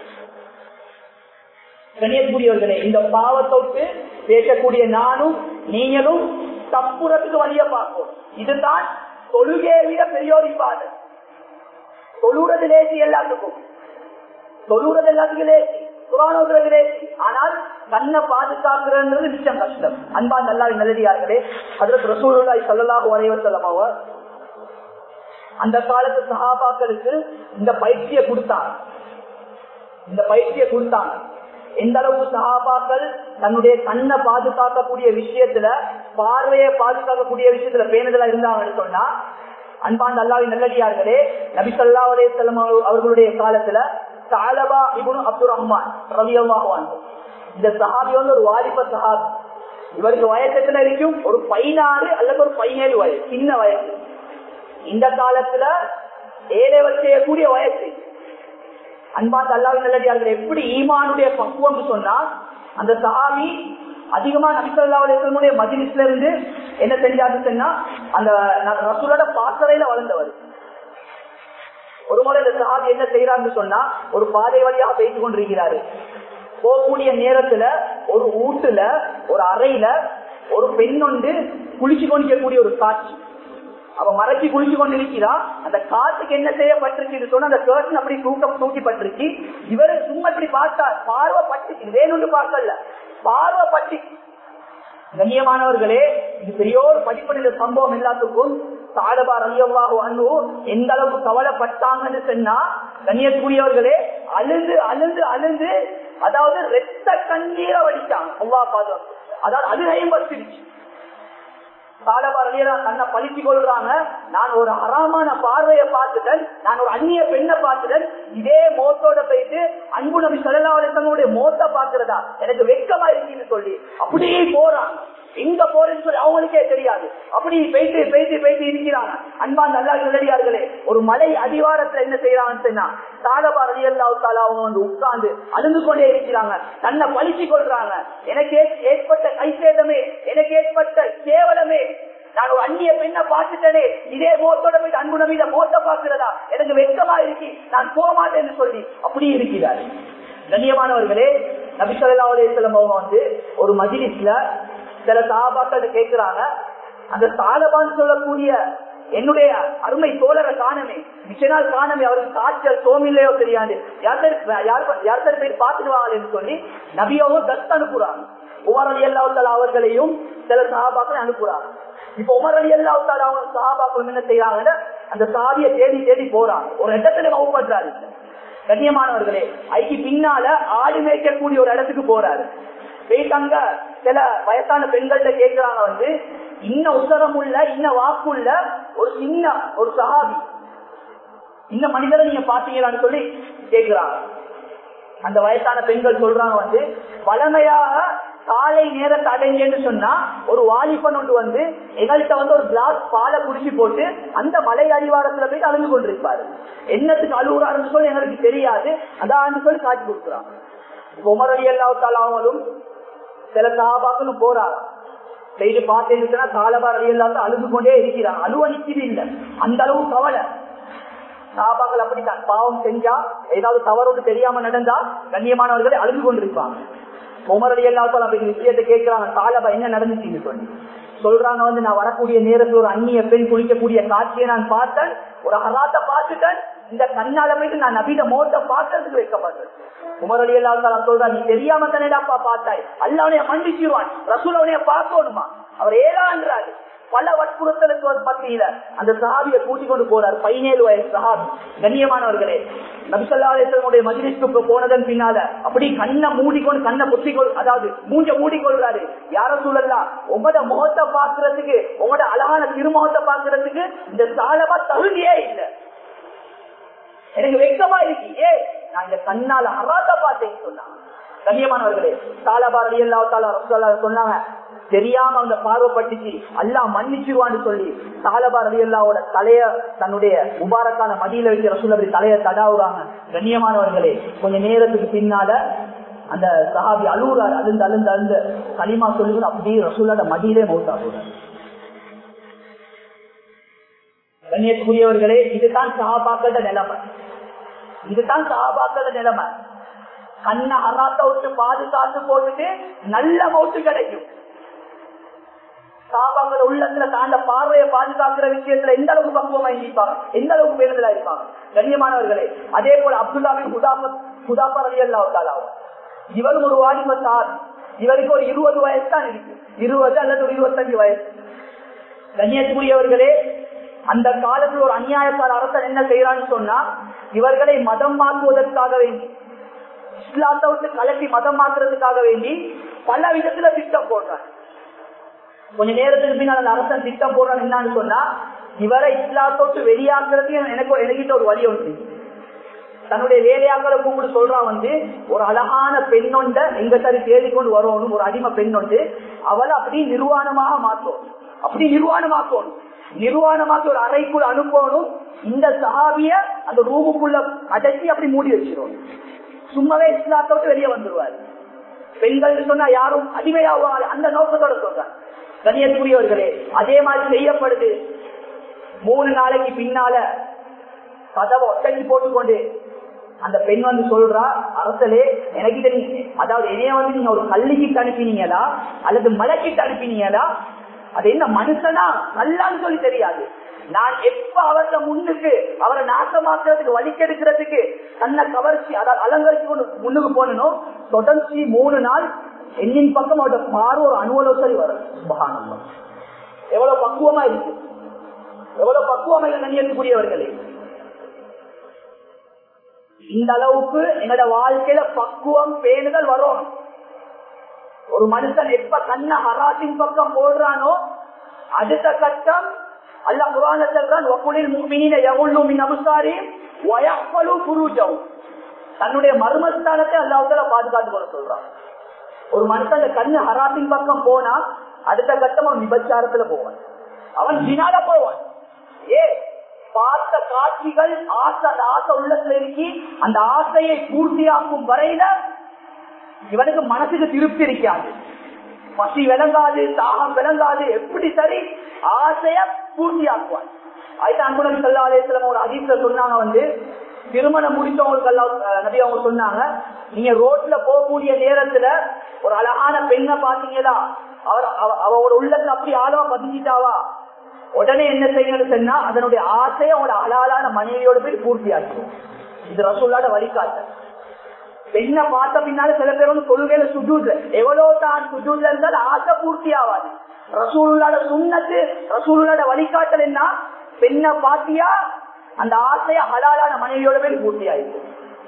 கணியக்கூடியவர்களே இந்த பாவத்தொட்டு பேசக்கூடிய நானும் நீங்களும் தப்புறத்துக்கு வழிய பார்ப்போம் இதுதான் தொழுகையை விட பெரியோர் இப்பாது தொழுறது லேசி எல்லாத்துக்கும் தொழுறது எல்லாத்துக்கும் லேசி குரானோகிறது லேசி ஆனால் கண்ணை பாதுகாக்கிறது மிச்சம் கஷ்டம் அன்பா நல்லா நல்லடியார்களே அதற்கு ரசூலுல்லாய் சொல்லலாக வரைவர் சொல்லமாவ அந்த காலத்து சகாபாக்களுக்கு இந்த பயிற்சியை கொடுத்தாங்க இந்த பயிற்சியை கொடுத்தாங்க எந்த அளவுக்கு சகாபாக்கள் தன்னுடைய கண்ணை பாதுகாக்கக்கூடிய விஷயத்துல பார்வையை பாதுகாக்கக்கூடிய விஷயத்துல பேணுதலா இருந்தாங்கன்னு சொன்னா அன்பான் அல்லாவின் நல்லடியார்களே நபி சொல்லா அலையம் அவர்களுடைய காலத்துல சாலபா இபுன் அப்துல் ரஹ்மான் ரவி அல்லாஹான் இந்த சஹாபி வந்து ஒரு வாலிப சஹாபி இவருக்கு வயசு எத்தனை இருக்கும் ஒரு பதினாறு அல்லது ஒரு பதினேழு வயசு சின்ன வயசு இந்த காலத்துல ஏழவர் செய்யக்கூடிய வயசு அன்பான் அல்லாவின் நல்லடியார்கள் எப்படி ஈமானுடைய பக்குவம் சொன்னா அந்த சஹாபி அதிகமா நபிசல்லாவுடைய மதிலிஸ்ல இருந்து என்ன செஞ்சாரு சொன்னா அந்த ரசூலோட பாசறையில வளர்ந்தவர் ஒரு முறை இந்த சஹாபி என்ன செய்யறான்னு சொன்னா ஒரு பாதை வழியாக பேசிக் கொண்டிருக்கிறாரு போகக்கூடிய நேரத்துல ஒரு வீட்டுல ஒரு அறையில ஒரு பெண் ஒன்று குளிச்சு கொண்டிருக்கக்கூடிய ஒரு காட்சி அவ மறைச்சி குளிச்சு கொண்டு இருக்கிறா அந்த காத்துக்கு என்ன செய்யப்பட்டிருக்கு சொன்னா அந்த கேர்டன் அப்படி தூக்க தூக்கிப்பட்டிருக்கு இவரு சும்மா இப்படி பார்த்தா பார்வை பட்டுச்சு வேணும்னு பார்க்கல பார்வை பட்டு கண்ணியமானவர்களே இது பெரிய ஒரு படிப்படியில சம்பவம் எல்லாத்துக்கும் சாடபா ரலியல்லாஹு அன்ஹு எந்த அளவுக்கு கவலைப்பட்டாங்கன்னு சொன்னா கண்ணியக்கூடியவர்களே அழுந்து அழுந்து அழுந்து அதாவது ரெத்த கண்ணீரை வடிச்சாங்க அல்லா பாதுகாப்பு அதாவது அழுகையும் பசிருச்சு தன்னை பழிச்சு கொள்றாங்க நான் ஒரு அறாமான பார்வையை பார்த்துட்டேன் நான் ஒரு அந்நிய பெண்ணை பார்த்துட்டேன் இதே மோத்தோட போயிட்டு அன்பு நபி சொல்லலாவுடைய மோத்த பாக்குறதா எனக்கு வெக்கமா இருக்குன்னு சொல்லி அப்படியே போறாங்க எங்க போறேன்னு சொல்லி அவங்களுக்கே தெரியாது அப்படி போயிட்டு போயிட்டு போயிட்டு இருக்கிறாங்க அன்பா நல்லா நிலடியார்களே ஒரு மலை அடிவாரத்துல என்ன செய்யறாங்கன்னு சொன்னா சாதபா ரலியல்லாவுத்தால அவங்க வந்து உட்கார்ந்து அழுந்து கொண்டே இருக்கிறாங்க தன்னை பழிச்சு கொள்றாங்க எனக்கு ஏற்பட்ட கைசேதமே எனக்கு ஏற்பட்ட கேவலமே நான் ஒரு அந்நிய பெண்ணை பார்த்துட்டேனே இதே மோத்தோட போய் அன்பு நபீத மோத்த பாக்குறதா எனக்கு வெக்கமா இருக்கு நான் போக மாட்டேன்னு சொல்லி அப்படி இருக்கிறாரு கண்ணியமானவர்களே நபிசல்லா அலையம் அவங்க வந்து ஒரு மஜிலிஸ்ல சில சாபாக்கள் கேட்கிறாங்க அந்த சாலபான் சொல்லக்கூடிய என்னுடைய அருமை தோழரை காணமே மிச்ச நாள் காணமே அவருக்கு காய்ச்சல் சோமில்லையோ தெரியாது யார்த்தர் பேர் பார்த்துடுவாங்கன்னு சொல்லி நபியாவும் தத்து அனுப்புறாங்க உமர் அலி அல்லாவுத்தால அவர்களையும் சில சகாபாக்களை அனுப்புறாங்க இப்ப உமர் அலி அல்லாவுத்தால அவங்க சகாபாக்கள் என்ன செய்யறாங்கன்னு அந்த சாதியை தேடி தேடி போறாங்க ஒரு இடத்துல மவுப்படுறாரு கண்ணியமானவர்களே ஐக்கு பின்னால ஆடு மேய்க்கக்கூடிய ஒரு இடத்துக்கு போறாரு போயிட்டாங்க சில வயசான பெண்கள்ட்ட கேட்கிறாங்க வந்து இன்ன உத்தரம் உள்ள இன்ன வாக்குள்ள ஒரு சின்ன ஒரு சகாபி இந்த மனிதரை நீங்க பாத்தீங்களான்னு சொல்லி கேட்கிறாங்க அந்த வயசான பெண்கள் சொல்றாங்க வந்து வளமையாக காலை நேரத்தை அடைஞ்சேன்னு சொன்னா ஒரு வாலிபன் ஒன்று வந்து எங்கள்கிட்ட வந்து ஒரு கிளாஸ் பாலை குடிச்சு போட்டு அந்த மலை அடிவாரத்துல போய் அழுந்து கொண்டிருப்பாரு என்னத்துக்கு அழுகுறாருன்னு சொல்லி எங்களுக்கு தெரியாது அதான் சொல்லி காட்சி கொடுக்குறாங்க உமர் அலி அல்லாத்தாலும் சில சகாபாக்களும் போறாங்க செய்து பார்த்தேன்னு தாலபார் அலி அல்லாத்த அழுது கொண்டே இருக்கிறாங்க அழுவ நிச்சயம் இல்லை அந்த அளவு கவலை சாபாக்கள் அப்படித்தான் பாவம் செஞ்சா ஏதாவது தவறோடு தெரியாம நடந்தா கண்ணியமானவர்களை அழுது கொண்டிருப்பாங்க உமர் அலி அல்லாத்தால் அப்படி விஷயத்தை கேட்கிறாங்க தாலபா என்ன நடந்துச்சுன்னு சொல்லி சொல்றாங்க வந்து நான் வரக்கூடிய நேரத்தில் ஒரு அந்நிய பெண் குளிக்கக்கூடிய காட்சியை நான் பார்த்தேன் ஒரு ஹராத்தை பார்த்துட்டேன் இந்த கண்ணால போயிட்டு நான் நபீத மோட்ட பார்க்கறதுக்கு வைக்கப்பட்டேன் உமர் அலி அல்லா சொல்றா நீ தெரியாம தானேடாப்பா பார்த்தாய் அல்லவனைய மன்னிச்சிருவான் ரசூலவனைய பார்க்கணுமா அவர் ஏழான்றாரு பல வற்புறுத்தலுக்கு ஒரு பத்தியில அந்த சஹாபியை கூட்டிக் கொண்டு போறார் பதினேழு வயசு சஹாபி கண்ணியமானவர்களே நபிசல்லாடைய மஜிலிஸ்க்கு போனதன் பின்னால அப்படி கண்ணை மூடிக்கொண்டு கண்ணை பொத்திக்கொள் அதாவது மூஞ்ச மூடிக்கொள்றாரு யார சூழல்லா உங்களோட முகத்தை பாக்குறதுக்கு உங்களோட அழகான திருமுகத்தை பாக்குறதுக்கு இந்த சாலவா தகுதியே இல்லை எனக்கு வெக்கமா இருக்கு ஏ நான் இந்த கண்ணால அராத்த பார்த்தேன்னு சொன்னாங்க கண்ணியமானவர்களே சாலபாரதி எல்லா சொன்னாங்க தெரியாம அந்த பார்வைப்பட்டுச்சு அல்லா மன்னிச்சிருவான்னு சொல்லி சாலபாரதி எல்லாவோட தலைய தன்னுடைய முபாரக்கான மடியில வைக்கிற சொல்லி தலைய தடாவுறாங்க கண்ணியமானவர்களே கொஞ்ச நேரத்துக்கு பின்னால அந்த சஹாபி அழுகுறாரு அழுந்து அழுந்து அழுந்து களிமா சொல்லி அப்படியே ரசூலோட மடியிலே மௌத்தாகுறாரு கண்ணியத்துக்குரியவர்களே இதுதான் சகாபாக்கள நிலைமை இதுதான் சகாபாக்கள நிலைமை கண்ணை அராத்த விட்டு பாதுகாத்து போட்டுட்டு நல்ல மௌத்து கிடைக்கும் சாபாக்கள் உள்ளத்துல தாண்ட பார்வையை பாதுகாக்கிற விஷயத்துல எந்த அளவுக்கு பக்குவமா இருப்பாங்க எந்த அளவுக்கு பேருந்தலா இருப்பாங்க கண்ணியமானவர்களே அதே போல அப்துல்லாவின் குதாபத் குதாபர் அலி அல்லாவும் இவரும் ஒரு வாலிப சார் இவருக்கு ஒரு இருபது வயசு தான் இருக்கு இருபது அல்லது ஒரு இருபத்தஞ்சு வயசு கண்ணியத்துக்குரியவர்களே அந்த காலத்தில் ஒரு அநியாயக்கார அரசன் என்ன செய்யறான்னு சொன்னா இவர்களை மதம் மாற்றுவதற்காக வேண்டி இஸ்லாத்தை விட்டு கலட்டி மதம் மாற்றுறதுக்காக வேண்டி பல விதத்துல திட்டம் போடுறார் கொஞ்ச நேரத்துக்கு பின்னால் அந்த அரசன் திட்டம் போடுறான் என்னன்னு சொன்னா இவரை இஸ்லாத்தோட்டு வெளியாக்குறதுக்கு எனக்கு எனக்கிட்ட ஒரு வழி ஒன்று தன்னுடைய வேலையாக்களை கூப்பிட்டு சொல்றான் வந்து ஒரு அழகான பெண்ணொண்ட எங்க சரி தேடிக்கொண்டு வரணும் ஒரு அடிமை பெண்ணொண்டு அவளை அப்படி நிர்வாணமாக மாற்றணும் அப்படி நிர்வாணமாக்கணும் நிர்வாணமாக்கி ஒரு அறைக்குள் அனுப்பணும் இந்த சஹாபிய அந்த ரூமுக்குள்ள அடைச்சி அப்படி மூடி வச்சிடும் சும்மாவே இஸ்லாத்தை விட்டு வெளியே வந்துருவாரு பெண்கள் சொன்னா யாரும் அடிமையாவாது அந்த நோக்கத்தோட சொல்றாங்க கண்ணியத்துக்குரியவர்களே அதே மாதிரி செய்யப்படுது மூணு நாளைக்கு பின்னால கதவை ஒட்டங்கி போட்டுக்கொண்டு அந்த பெண் வந்து சொல்றா அரசலே எனக்கு அதாவது என்னைய வந்து நீங்க ஒரு கல்லிக்கு அனுப்பினீங்களா அல்லது மலைக்கு அனுப்பினீங்களா அது என்ன மனுஷனா நல்லான்னு சொல்லி தெரியாது நான் எப்ப அவர்த முன்னுக்கு அவரை நாசமாக்குறதுக்கு வலிக்கெடுக்கிறதுக்கு தன்னை கவர்ச்சி அதாவது அலங்கரிச்சு கொண்டு முன்னுக்கு போனனும் தொடர்ச்சி மூணு நாள் என்னின் பக்கம் அவரோட பார்வை ஒரு அணுவலோசரி வரும் சுபகானம் எவ்வளவு பக்குவமா இருக்கு எவ்வளவு பக்குவமா நினைக்கக்கூடியவர்களே இந்த அளவுக்கு எங்களோட வாழ்க்கையில பக்குவம் பேணுதல் வரும் ஒரு மனுஷன் எப்ப கண்ண ஹராசின் பக்கம் போடுறானோ அடுத்த கட்டம் அல்ல குரான செல்றான் ஒப்புளில் மீன எவ்வளவு மின் அபுசாரி வயப்பலு புருஜம் தன்னுடைய மர்மஸ்தானத்தை அல்லாவுல பாதுகாத்து கொள்ள சொல்றான் ஒரு மனுஷன் கண்ணு ஹராசின் பக்கம் போனா அடுத்த கட்டம் அவன் விபச்சாரத்துல போவான் அவன் தினால போவான் ஏ பார்த்த காட்சிகள் ஆசை ஆசை உள்ளத்துல இருக்கி அந்த ஆசையை பூர்த்தியாக்கும் வரையில இவனுக்கு மனசுக்கு திருப்தி இருக்காது பசி விளங்காது தாகம் விளங்காது எப்படி சரி ஆசைய பூர்த்தியாக்குவான் அதுதான் அன்புடன் செல்லாலேசிலம் ஒரு அதிர்ஷ்ட சொன்னாங்க வந்து திருமணம் முடிச்சவங்களுக்கு எல்லாம் நபி அவங்க சொன்னாங்க நீங்க ரோட்ல போகக்கூடிய நேரத்துல ஒரு அழகான பெண்ணை பாத்தீங்களா அவர் அவரோட உள்ளத்துல அப்படி ஆழமா பதிஞ்சிட்டாவா உடனே என்ன செய்யணும்னு சொன்னா அதனுடைய ஆசையை அவங்களோட அழகான மனைவியோட போய் பூர்த்தி ஆக்கும் இது ரசூல்லாட வழிகாட்டு பெண்ணை பார்த்த பின்னால சில பேர் வந்து தொழுகையில சுஜூத்ல எவ்வளவு தான் சுஜூத்ல இருந்தால் ஆசை பூர்த்தி ஆகாது ரசூலுல்லாட சுண்ணத்து ரசூலுல்லாட வழிகாட்டல் என்ன பெண்ணை பாத்தியா அந்த ஆசைய ஹலாலான மனைவியோட போய் பூர்த்தி ஆயிருக்கு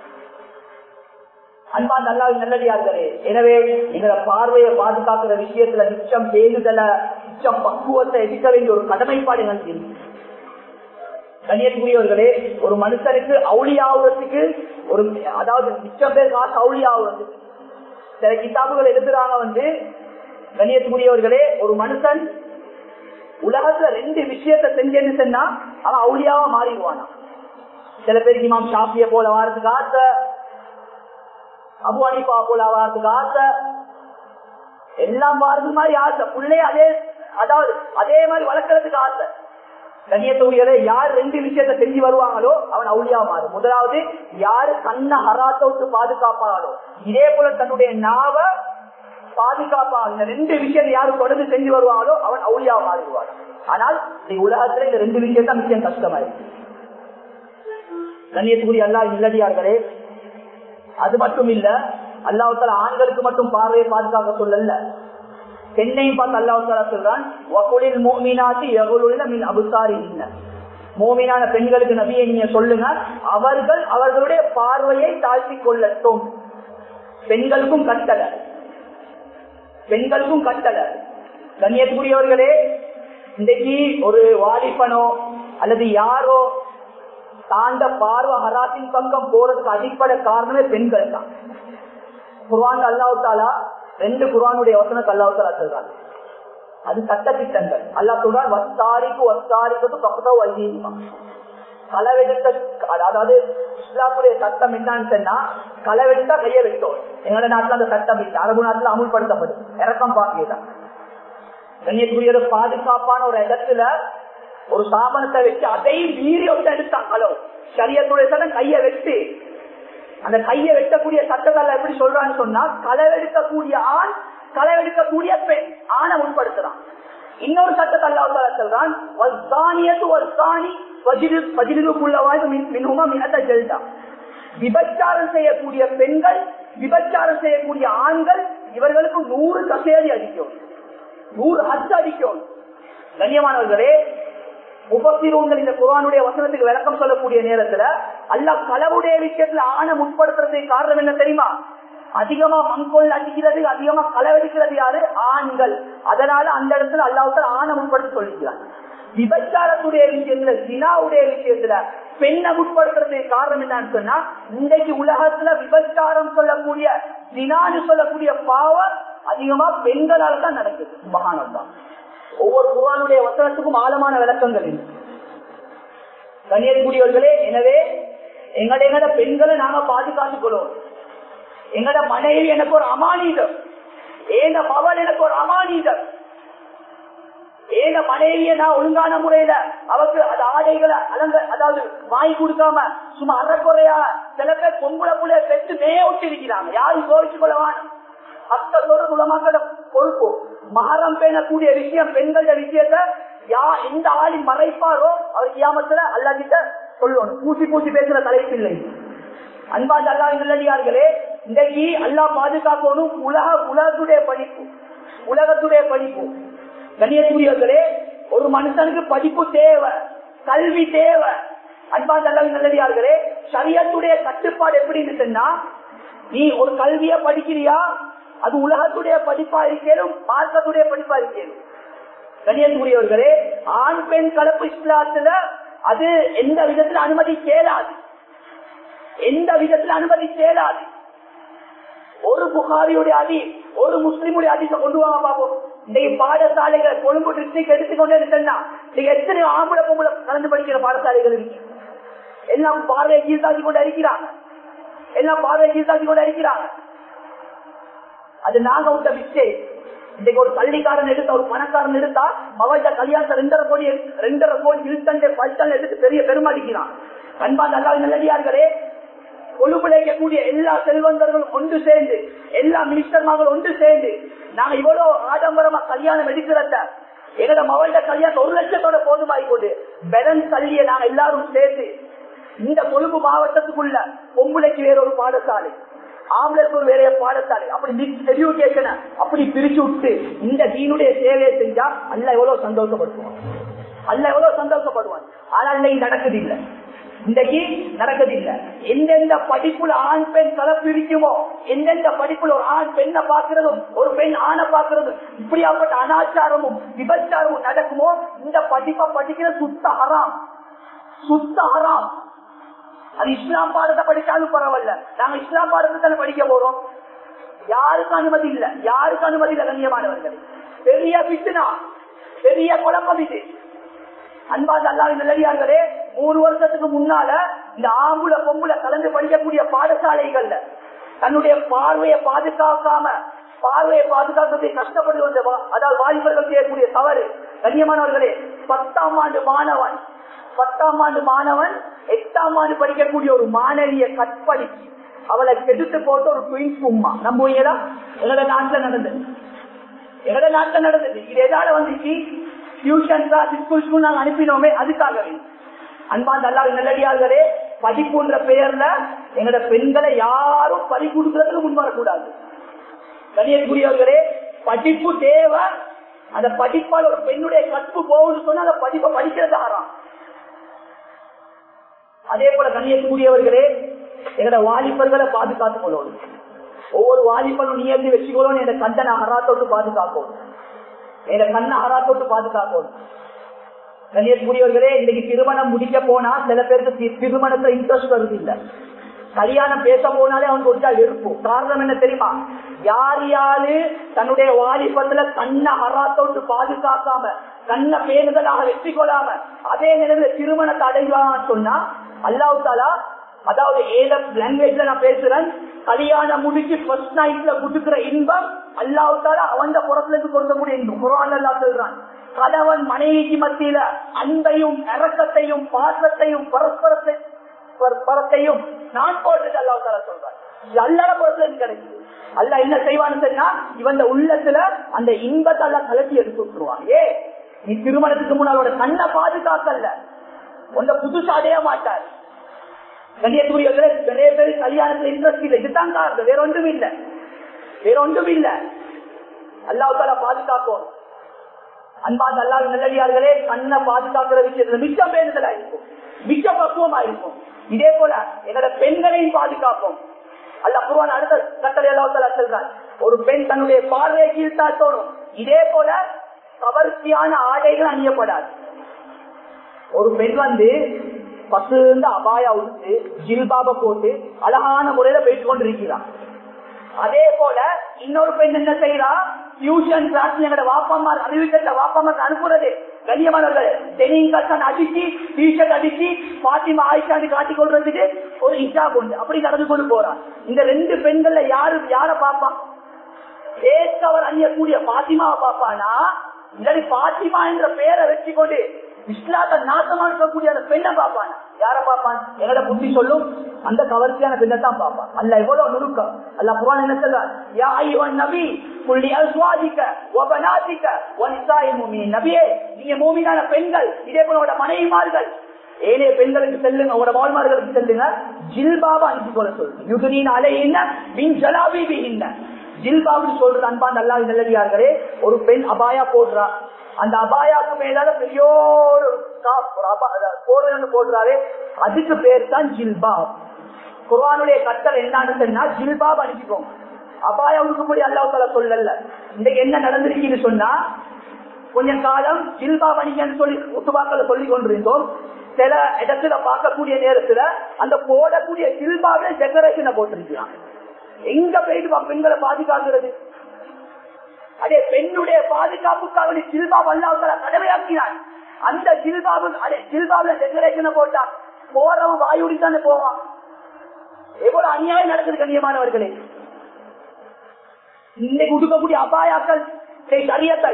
அன்பா நல்லா நல்லடியார்களே எனவே எங்களை பார்வையை பாதுகாக்கிற விஷயத்துல நிச்சயம் பேணுதல நிச்சயம் பக்குவத்தை எடுக்க வேண்டிய ஒரு கடமைப்பாடு எங்களுக்கு இருக்கு கண்ணியத்துக்குரியவர்களே ஒரு மனுஷனுக்கு அவுளியாவுறதுக்கு ஒரு அதாவது மிச்சம் பேர் காசு அவுளியாவுறதுக்கு சில கிதாபுகள் எழுதுறாங்க வந்து கண்ணியத்துக்குரியவர்களே ஒரு மனுஷன் உலகத்துல ரெண்டு விஷயத்த செஞ்சேன்னு சொன்னா அவன் அவுளியாவா மாறிடுவானா சில பேருக்கு இமாம் ஷாஃபிய போல வாரத்துக்கு ஆசை அபு அனிபா போல வாரத்துக்கு ஆசை எல்லாம் வாரது மாதிரி ஆசை பிள்ளைய அதே அதாவது அதே மாதிரி வளர்க்கறதுக்கு ஆசை கண்ணியத்தொழிலே யார் ரெண்டு விஷயத்த செஞ்சு வருவாங்களோ அவன் அவுளியா மாறும் முதலாவது யாரு கண்ண ஹராத்த விட்டு பாதுகாப்பாளோ இதே போல தன்னுடைய நாவ பாதுகாப்பா இந்த ரெண்டு விஷயத்தை யாரு தொடர்ந்து செஞ்சு வருவாங்களோ அவன் அவுளியா மாறிடுவான் ஆனால் இந்த உலகத்துல இந்த ரெண்டு விஷயம் தான் மிச்சம் கஷ்டமாயிருக்கு கண்ணியத்துக்குரிய அல்லா இல்லடியார்களே அது மட்டும் இல்ல அல்லாஹால ஆண்களுக்கு மட்டும் பார்வையை பாதுகாக்க சொல்லல பெண்ணையும் பார்த்து அல்லாஹால சொல்றான் வகுலில் மோமினாத்தி எகுலுள்ள மின் அபுசாரி மோமினான பெண்களுக்கு நபியை நீங்க சொல்லுங்க அவர்கள் அவர்களுடைய பார்வையை தாழ்த்தி கொள்ளட்டும் பெண்களுக்கும் கட்டளை பெண்களுக்கும் கட்டளை கண்ணியத்துக்குரியவர்களே இன்றைக்கு ஒரு வாலிபனோ அல்லது யாரோ தாண்ட பார்வ ஹராத்தின் பக்கம் போறதுக்கு அடிப்படை காரணமே பெண்கள் தான் குர்வான் அல்லாவுத்தாலா ரெண்டு குர்வானுடைய வசனத்தை அல்லாவுத்தாலா சொல்றாங்க அது சட்ட திட்டங்கள் அல்லா சொல்றான் வஸ்தாரிக்கு வஸ்தாரிக்கு பக்கத்தோ வைதீகமா களவெடுத்த அதாவது இஸ்லாமுடைய சட்டம் என்னன்னு சொன்னா களவெடுத்தா கைய வெட்டோம் எங்களோட நாட்டுல அந்த சட்டம் இல்லை அரபு நாட்டுல அமுல்படுத்தப்படும் இறக்கம் பாக்கியதான் கண்ணியக்குரிய பாதுகாப்பான ஒரு இடத்துல ஒரு சாபனத்தை வச்சு அதையும் மீறி ஒன்று எடுத்தான் ஹலோ சரியத்துடைய சட்டம் கைய வெட்டு அந்த கையை வெட்டக்கூடிய சட்டத்தால எப்படி சொல்றான்னு சொன்னா களவெடுக்கக்கூடிய ஆண் களவெடுக்கக்கூடிய பெண் ஆணை முன்படுத்துறான் இன்னொரு சட்டத்தை அல்லாஹால சொல்றான் விபச்சாரம் செய்யக்கூடிய பெண்கள் விபச்சாரம் செய்யக்கூடிய ஆண்கள் இவர்களுக்கு நூறு கசேரி அடிக்கும் நூறு ஹத்து அடிக்கும் கண்ணியமானவர்களே முப்பத்திரூன்கள் இந்த குரானுடைய வசனத்துக்கு விளக்கம் சொல்லக்கூடிய நேரத்துல அல்ல களவுடைய விஷயத்துல ஆணை முற்படுத்துறதுக்கு காரணம் என்ன தெரியுமா அதிகமா மண்கோல் அடிக்கிறது அதிகமா களவெடுக்கிறது யாரு ஆண்கள் அதனால அந்த இடத்துல அல்லாவுத்தல் ஆணை முற்படுத்த சொல்லிக்கிறார் விபச்சாரத்துடைய விஷயத்துல சினாவுடைய விஷயத்துல பெண்ணை முற்படுத்துறதுக்கு காரணம் என்னன்னு சொன்னா இன்றைக்கு உலகத்துல விபச்சாரம் சொல்லக்கூடிய சினான்னு சொல்லக்கூடிய பாவம் அதிகமா பெண்களால தான் நடக்குது மகானம் தான் ஒவ்வொரு குரானுடைய வசனத்துக்கும் ஆழமான விளக்கங்கள் இருக்கு கண்ணியக்கூடியவர்களே எனவே எங்கட எங்கட பெண்களை நாங்க பாதுகாத்துக் கொள்வோம் எங்கட மனைவி எனக்கு ஒரு அமானீதம் ஏந்த மவள் எனக்கு ஒரு அமானீதம் ஏந்த மனைவிய நான் ஒழுங்கான முறையில அவருக்கு அது ஆடைகளை அலங்க அதாவது வாங்கி கொடுக்காம சும்மா அறக்குறையா சில பேர் பொம்பளை புள்ளைய பெற்று மேய விட்டு இருக்கிறாங்க யாரும் கோவிச்சு கொள்ளவான அத்தோடு குலமாக்கிற பொறுப்பு மகரம் பேணக்கூடிய விஷயம் பெண்கள விஷயத்த யா எந்த ஆளி மறைப்பாரோ அவர் கியாமத்துல அல்லாதிட்ட சொல்லணும் பூசி பூசி பேசுற தலைப்பு இல்லை அன்பாந்த அல்லா நல்லடியார்களே இன்றைக்கு அல்லா பாதுகாக்கணும் உலக உலகத்துடைய படிப்பு உலகத்துடைய படிப்பு கண்ணியத்துரியர்களே ஒரு மனுஷனுக்கு படிப்பு தேவை கல்வி தேவை அன்பாந்த அல்லா நல்லடியார்களே சரியத்துடைய கட்டுப்பாடு எப்படின்னு சொன்னா நீ ஒரு கல்விய படிக்கிறியா அது உலகத்துடைய படிப்பா இருக்கேனும் மார்க்கத்துடைய படிப்பா இருக்கேனும் கண்ணியத்துக்குரியவர்களே ஆண் பெண் கலப்பு இஸ்லாத்துல அது எந்த விதத்துல அனுமதி கேளாது எந்த விதத்துல அனுமதி கேளாது ஒரு புகாரியுடைய அடி ஒரு முஸ்லிமுடைய அடிக்க கொண்டு வாங்க பாப்போம் இன்னைக்கு பாடசாலைகள் கொழும்பு டிஸ்ட்ரிக்ட் எடுத்துக்கொண்டே இருக்கா நீங்க எத்தனை ஆம்பளை பொம்பளை கலந்து படிக்கிற பாடசாலைகள் இருக்கு எல்லாம் பார்வையை கீழ்த்தாக்கி கொண்டு இருக்கிறாங்க எல்லாம் பார்வையை கீழ்த்தாக்கி கொண்டு இருக்கிறாங்க அது நாங்க விட்ட மிஸ்டேக் இன்னைக்கு ஒரு கல்விக்காரன் எடுத்த ஒரு பணக்காரன் எடுத்தா மவட்ட கல்யாணத்தை ரெண்டரை கோடி ரெண்டரை கோடி இழுத்தண்டே பல்டன் எடுத்து பெரிய பெருமடிக்கிறான் கண்பா நல்லா நல்லடியார்களே கொழுப்பிழைக்கக்கூடிய எல்லா செல்வந்தர்களும் ஒன்று சேர்ந்து எல்லா மினிஸ்டர்மார்களும் ஒன்று சேர்ந்து நாங்க இவ்வளவு ஆடம்பரமா கல்யாணம் எடுக்கிறத எங்களோட மவள்ட கல்யாணம் ஒரு லட்சத்தோட போதுமாய் கொண்டு பெலன் தள்ளிய நாங்க எல்லாரும் சேர்ந்து இந்த கொழும்பு மாவட்டத்துக்குள்ள பொம்பளைக்கு வேற ஒரு பாடசாலை ஆம்பளைக்கு வேற பாடசாலை அப்படி மிக்ஸ் எஜுகேஷனை அப்படி பிரிச்சு விட்டு இந்த தீனுடைய சேவையை செஞ்சா அல்ல எவ்வளவு சந்தோஷப்படுத்துவான் அல்ல எவ்வளவு சந்தோஷப்படுவான் ஆனால் இன்னைக்கு நடக்குது இல்லை இன்றைக்கு நடக்குது இல்ல எந்தெந்த படிப்புல ஆண் பெண் கலப்பு இருக்குமோ எந்தெந்த படிப்புல ஒரு ஆண் பெண்ணை பாக்குறதும் ஒரு பெண் ஆணை பாக்குறதும் இப்படியாப்பட்ட அனாச்சாரமும் விபச்சாரமும் நடக்குமோ இந்த படிப்பை படிக்கிற சுத்த ஹராம் சுத்த ஹராம் அது இஸ்லாம் பாடத்தை படிச்சாலும் பரவாயில்ல நாங்க இஸ்லாம் பாடத்தை தானே படிக்க போறோம் யாருக்கு அனுமதி இல்ல யாருக்கு அனுமதி இல்ல கண்ணியமானவர்கள் பெரிய பிச்சுனா பெரிய குழப்பம் இது அன்பாது அல்லாத நிலையார்களே மூணு வருஷத்துக்கு முன்னால இந்த ஆம்புல பொம்புல கலந்து படிக்கக்கூடிய பாடசாலைகள்ல தன்னுடைய பார்வையை பாதுகாக்காம பார்வையை பாதுகாக்கிறதை கஷ்டப்பட்டு வந்த வா- அதாவது வாலிபர்கள் செய்யக்கூடிய தவறு கண்ணியமானவர்களே பத்தாம் ஆண்டு மாணவன் பத்தாம் ஆண்டு மாணவன் எட்டாம் ஆண்டு படிக்கக்கூடிய ஒரு மாணவிய கற்பழிச்சு அவளை கெடுத்து போட்டு ஒரு குயின்ஸ் உமா நம்புவீங்களா எங்களோட நாட்டுல நடந்தது எங்களோட நாட்டுல நடந்தது இது எதால வந்துச்சு டியூஷன் கிளாஸ் ஸ்கூல் ஸ்கூல் நாங்க அனுப்பினோமே அதுக்காகவே அன்பாந்த அல்லாத நல்லடியார்களே படிப்புன்ற பெயர்ல எங்களோட பெண்களை யாரும் பறி கொடுக்கறதுக்கு முன் வரக்கூடாது கணியக்கூடியவர்களே படிப்பு தேவை அந்த படிப்பால் ஒரு பெண்ணுடைய கற்பு போகும்னு சொன்னா அந்த படிப்பை படிக்கிறது ஆறாம் அதே போல கண்ணியக்கூடியவர்களே எங்களோட வாலிபர்களை பாதுகாத்துக் கொள்ளணும் ஒவ்வொரு வாலிபனும் நியர்ந்து வச்சுக்கொள்ளணும் என் கண்ணனை அறாத்தோட்டு பாதுகாக்கும் என் கண்ணை அறாத்தோட்டு பாதுகாக்கும் கண்ணியக்கூடியவர்களே இன்னைக்கு திருமணம் முடிக்க போனா சில பேருக்கு தி- திருமணத்துல இன்ட்ரெஸ்ட் வருது இல்ல கல்யாணம் பேச போனாலே அவனுக்கு கொஞ்சம் இருக்கும் காரணம் என்ன தெரியுமா யார் யாரு தன்னுடைய வாலிபத்துல கண்ணை அறாத்தோட்டு பாதுகாக்காம கண்ணை பேணுதலாக வெற்றி கொள்ளாம அதே நேரத்தில் திருமணத்தை அடைவான்னு சொன்னா அல்லாஹ் தாலா அதாவது ஏத லாங்குவேஜ்ல நான் பேசுறேன் கல்யாணம் முடிச்சு ஃபர்ஸ்ட் நைட்ல கொடுக்கிற இன்பம் அல்லாஹ் தாலா அவன் புறத்துல இருந்து கொடுக்கக்கூடிய இன்பம் குரான் அல்லா சொல்றான் கணவன் மனைவிக்கு மத்தியில அன்பையும் இறக்கத்தையும் பாசத்தையும் பரஸ்பரத்தை பரத்தையும் நான் போடுறது அல்லாஹ் தாலா சொல்றான் இது அல்லாத புறத்துல இருந்து கிடைக்குது அல்ல என்ன செய்வான்னு சொன்னா இவன் உள்ளத்துல அந்த இன்பத்தை எல்லாம் கலட்டி எடுத்து விட்டுருவான் ஏ நீ திருமணத்துக்கு முன்னாலோட கண்ணை பாதுகாக்கல உன்னை புதுசா அடைய மாட்டார் கண்ணியத்துக்குரியவர்களே நிறைய பேர் கல்யாணத்துல இன்ட்ரெஸ்ட் இல்லை இதுதான் காரணம் வேற ஒன்றும் இல்லை வேற ஒன்றும் இல்லை அல்லாஹால பாதுகாப்போம் அன்பாத அல்லாத நல்லடியார்களே கண்ணை பாதுகாக்கிற விஷயத்துல மிச்சம் பேருதலா இருக்கும் மிச்ச பக்குவமா இருக்கும் இதே போல எங்களோட பெண்களையும் பாதுகாப்போம் அல்ல குருவான் அடுத்த கட்டளை அல்லாஹால சொல்றான் ஒரு பெண் தன்னுடைய பார்வையை கீழ்த்தாட்டோடும் இதே போல கவர்ச்சியான ஆடைகள் அணியப்படாது ஒரு பெண் வந்து பசுந்த அபாயா உடுத்து ஜில்பாப போட்டு அழகான முறையில போயிட்டு கொண்டிருக்கிறான் அதே போல இன்னொரு பெண் என்ன செய்யறா டியூஷன் கிளாஸ் எங்களோட வாப்பாமார் அறிவிக்கிற வாப்பாமார் அனுப்புறது கண்ணியமானவர்கள் டெனிங் கட்டன் அடிச்சு டிஷர்ட் அடிச்சு பாத்திமா ஆயிஷான்னு காட்டிக் கொள்றதுக்கு ஒரு இஷா கொண்டு அப்படி நடந்து கொண்டு போறான் இந்த ரெண்டு பெண்கள்ல யாரு யார பாப்பான் ஏற்றவர் அணியக்கூடிய பாத்திமாவை பாப்பானா இல்லாட்டி பாத்திமா என்ற பெயரை வச்சு கொண்டு இஸ்லாத்த நாசமா இருக்கக்கூடிய அந்த பெண்ணை பார்ப்பான் யார பார்ப்பான் என்னோட புத்தி சொல்லும் அந்த கவர்ச்சியான பெண்ணை தான் பார்ப்பான் அல்ல எவ்வளவு நுணுக்கம் அல்ல புராணம் என்ன சொல்றார் யா ஐவன் நபி புள்ளி அஸ்வாதிக்க ஒபநாதிக்க ஒன்சாய் மூமி நபியே நீங்க மூமினான பெண்கள் இதே போல உங்களோட மனைவிமார்கள் ஏனைய பெண்களுக்கு செல்லுங்க உங்களோட வாழ்மார்களுக்கு செல்லுங்க ஜில்பாபா அனுப்பி கொள்ள சொல்லுங்க யுகனின் அலை என்ன மின் ஜலாபி என்ன ஜில்பாபு சொல்றது அன்பான் அல்லா நல்லடியார்களே ஒரு பெண் அபாயா போடுறா அந்த அபாயாக்கு மேலால பெரிய ஒரு கா- ஒரு அபா- அதாவது போர்வை ஒண்ணு போடுறாரு அதுக்கு பேர் தான் ஜில்பாப் குர்ஆனுடைய கட்டல் என்னன்னு சொன்னா ஜில்பாப் அனுப்பிக்கோங்க அபாயா உடுக்கும்படி அல்லாஹால சொல்லல இன்னைக்கு என்ன நடந்திருக்குன்னு சொன்னா கொஞ்ச காலம் ஜில்பாப் அணிங்கன்னு சொல்லி உத்துபாக்களை சொல்லி கொண்டிருந்தோம் சில இடத்துல பார்க்கக்கூடிய நேரத்துல அந்த போடக்கூடிய ஜில்பாவில டெக்கரேஷனை போட்டிருக்கிறான் எங்க போயிட்டு பா- பெண்களை பாதுகாக்கிறது அதே பெண்ணுடைய பாதுகாப்புக்காக நீ ஜில்பாப் அல்லாஹால கடமையாக்கினான் அந்த ஜில்பாபு அதே ஜில்பாப்ல டெக்கரேஷனை போட்டா போறவன் வாயுடி தானே போவான் எவ்வளவு அநியாயம் நடக்குது கண்ணியமானவர்களே இன்னைக்கு உடுக்கக்கூடிய அபாயாக்கள் சரியத்தை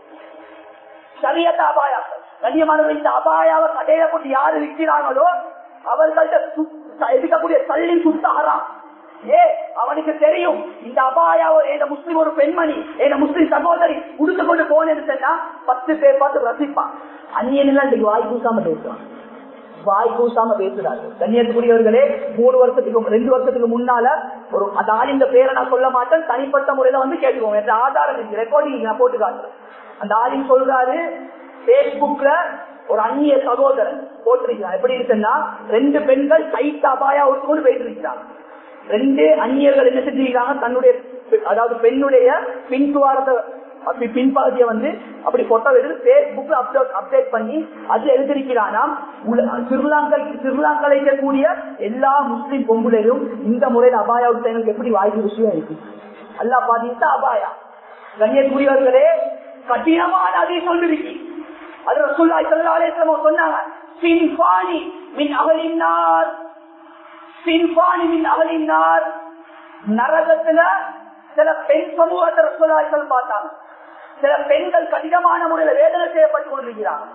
சரியத்த அபாயாக்கள் கண்ணியமானவர்கள் இந்த அபாயாவை கடையில போட்டு யாரு விற்கிறாங்களோ அவர்கள்ட்ட சு- எடுக்கக்கூடிய தள்ளி சுத்தாராம் ஏ அவனுக்கு தெரியும் இந்த அபாயாவோ என் முஸ்லிம் ஒரு பெண்மணி என் முஸ்லிம் சகோதரி உடுத்து கொண்டு போனேன்னு சொன்னா பத்து பேர் பார்த்து ரசிப்பான் அந்நியன்லாம் இன்னைக்கு வாய் பூசாம பேசுவான் வாய் கூசாம பேசுறாரு கண்ணியத்துக்குரியவர்களே மூணு வருஷத்துக்கு ரெண்டு வருஷத்துக்கு முன்னால ஒரு அந்த ஆளின் பேரை நான் சொல்ல மாட்டேன் தனிப்பட்ட முறையில வந்து கேட்டுக்கோங்க என்ற ஆதாரம் இருக்கு ரெக்கார்டிங் நான் போட்டு காட்டுறேன் அந்த ஆளின் சொல்றாரு பேஸ்புக்ல ஒரு அந்நிய சகோதரன் போட்டிருக்கிறான் எப்படி இருக்குன்னா ரெண்டு பெண்கள் டைட் அபாயா ஒட்டுக்கொண்டு போயிட்டு இருக்கிறாங்க ரெண்டு அந்நியர்கள் என்ன செஞ்சிருக்காங்க தன்னுடைய பெ- அதாவது பெண்ணுடைய பின்துவாரத்தை அப்படி பின்பகுதியை வந்து அப்படி போட்டோ எடுத்து பேஸ்புக்ல அப்டேட் அப்டேட் பண்ணி அது எழுதிருக்கிறானா ஸ்ரீலங்கா ஸ்ரீலங்கால இருக்கக்கூடிய எல்லா முஸ்லிம் பொம்புலையும் இந்த முறையில் அபாயா விட்டு எப்படி வாய்ப்பு விஷயம் இருக்கு அல்லா பாதித்த அபாயா கண்ணியக்குரியவர்களே கடினமான அதை சொல்லிருக்கு அது ரசூல்லா ஸல்லல்லாஹு சொன்னாங்க சின்பானி மின் அகலின்னார் சின்பானி மின் அகலின்னார் நரகத்துல சில பெண் சமூகத்தை ரசூலாய்கள் பார்த்தாங்க சில பெண்கள் கடினமான முறையில் வேதனை செய்யப்பட்டுக் கொண்டிருக்கிறாங்க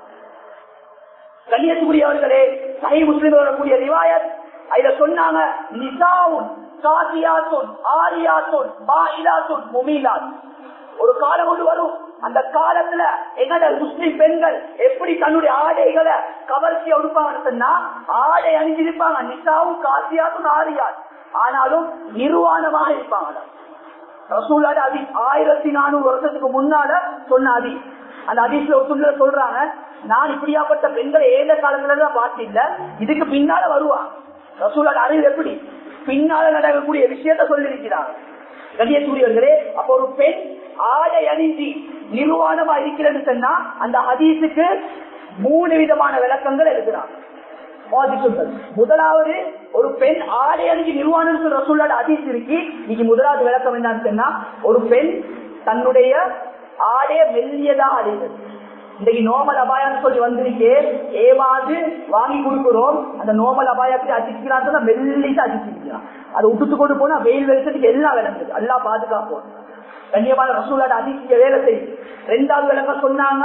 கண்ணியத்துக்குரியவர்களே சஹி முஸ்லிம் வரக்கூடிய ரிவாயத் அதுல சொன்னாங்க நிசாவுன் சாதியாத்துன் ஆரியாத்துன் மாயிலாத்துன் முமீலாத் ஒரு காலம் ஒன்று வரும் அந்த காலத்துல எங்கட முஸ்லிம் பெண்கள் எப்படி தன்னுடைய ஆடைகளை கவர்ச்சியா உடுப்பாங்கன்னு சொன்னா ஆடை அணிஞ்சிருப்பாங்க நிசாவும் காசியாத்தும் ஆரியாத் ஆனாலும் நிர்வாணமாக இருப்பாங்க ரசூல்லாட அதி ஆயிரத்தி நானூறு வருஷத்துக்கு முன்னால சொன்ன அதி அந்த அதிசல ஒத்துள்ள சொல்றாங்க நான் இப்படியாப்பட்ட பெண்களை ஏழ காலத்துல தான் பார்த்தில்ல இதுக்கு பின்னால வருவான் ரசூலாட அறிவு எப்படி பின்னால நடக்கக்கூடிய விஷயத்த சொல்லியிருக்கிறாங்க கண்ணியத்துரியவர்களே அப்ப ஒரு பெண் ஆடை அணிஞ்சி நிர்வாணமா இருக்கிறது சொன்னா அந்த ஹதீஸுக்கு மூணு விதமான விளக்கங்கள் எழுதுறாங்க முதலாவது ஒரு பெண் ஆடை அணிஞ்சு நிர்வாணம் ரசூல்லாட அதீஸ் இருக்கு இன்னைக்கு முதலாவது விளக்கம் என்னன்னு சொன்னா ஒரு பெண் தன்னுடைய ஆடைய மெல்லியதா அடைகிறது இன்னைக்கு நோமல் அபாயம் சொல்லி வந்திருக்கே ஏமாந்து வாங்கி கொடுக்கிறோம் அந்த நோமல் அபாயத்தை அடிக்கிறான் சொன்னா மெல்லிட்டு அடிச்சிருக்கிறான் அதை விட்டுட்டு கொண்டு போனா வெயில் வெளிச்சத்துக்கு எல்லாம் விளங்குது எல்லாம் பாதுகாப்போம் கண்ணியமான ரசூலாட அதிக வேலை செய்யுது ரெண்டாவது விளக்கம் சொன்னாங்க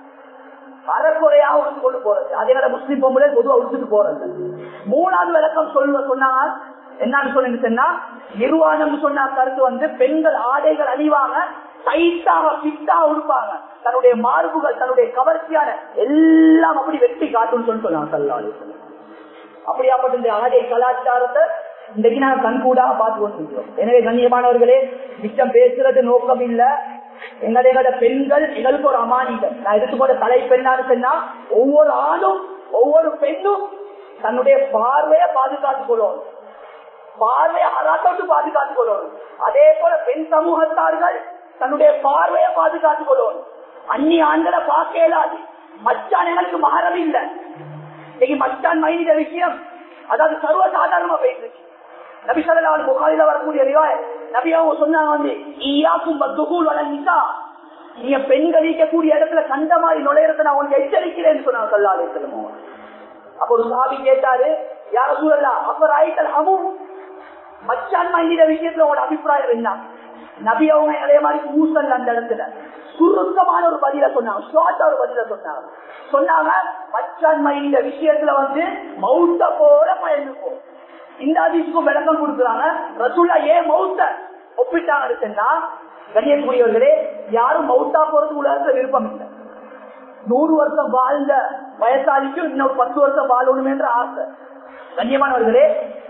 அறக்குறையா உடுத்து கொண்டு போறது அதே நேரம் முஸ்லீம் பொம்பளை பொதுவா உடுத்துட்டு போறது மூணாவது விளக்கம் சொல்ல சொன்னாங்க என்னன்னு சொன்னீங்க சொன்னா நிர்வாணம் சொன்ன கருத்து வந்து பெண்கள் ஆடைகள் அணிவாங்க டைட்டாக ஃபிட்டாக உடுப்பாங்க தன்னுடைய மார்புகள் தன்னுடைய கவர்ச்சியான எல்லாம் அப்படி வெட்டி காட்டும்னு சொல்லி சொன்னாங்க சல்லாலி அப்படியாப்பட்ட இந்த ஆடை கலாச்சாரத்தை இன்றைக்கு நாங்கள் கண்கூடாக பார்த்து கொண்டிருக்கிறோம் எனவே கண்ணியமானவர்களே மிச்சம் பேசுறது நோக்கம் இல்ல எங்களுடைய எங்களோட பெண்கள் எங்களுக்கு ஒரு அமானிதம் நான் எடுத்துக்கொண்ட தலை பெண்ணான்னு சொன்னா ஒவ்வொரு ஆணும் ஒவ்வொரு பெண்ணும் தன்னுடைய பார்வையை பாதுகாத்துக் கொள்ளணும் பார்வையை அராட்டோட்டு பாதுகாத்துக் கொள்ளணும் அதே போல பெண் சமூகத்தார்கள் தன்னுடைய பார்வையை பாதுகாத்துக் கொள்ளணும் அந்நிய ஆண்களை பார்க்க இயலாது மச்சான் எங்களுக்கு மாறம் இல்லை இன்னைக்கு மச்சான் மைனிட விஷயம் அதாவது சர்வசாதாரணமா போயிட்டு நபி சொல்லலாம் புகாரில வரக்கூடிய ரிவாய் நபி அவங்க சொன்னாங்க வந்து ஈயாக்கும் பத்துகூல் வளர்ந்தா நீங்க பெண்கள் ஈக்கக்கூடிய இடத்துல கண்ட மாதிரி நுழையறத நான் உங்களுக்கு எச்சரிக்கிறேன்னு சொன்னாங்க சொல்லாதே சொல்லுமோ அப்ப ஒரு சாபி கேட்டாரு யார சூழலாம் அப்ப ராய்த்தல் அமும் மச்சான் மைனிட விஷயத்துல உங்களோட அபிப்பிராயம் என்ன நபி அவங்க அதே மாதிரி ஊசல் அந்த இடத்துல சுருக்கமான ஒரு பதில சொன்னாங்க ஷார்ட்டா ஒரு பதில சொன்னாங்க சொன்னாங்க மச்சான் மைனிட விஷயத்துல வந்து மௌத்த போல பயந்துக்கும் இந்த அதிசுக்கும் விளக்கம் கொடுக்குறாங்க ரசூல்லா ஏன் மௌத்த ஒப்பிட்டாங்க கண்ணியக்கூடியவர்களே யாரும் மௌத்தா போறது உலகத்துல விருப்பம் இல்லை நூறு வருஷம் வாழ்ந்த வயசாளிக்கும் இன்னொரு பத்து வருஷம் வாழணும் என்ற ஆசை கண்ணியமானவர்களே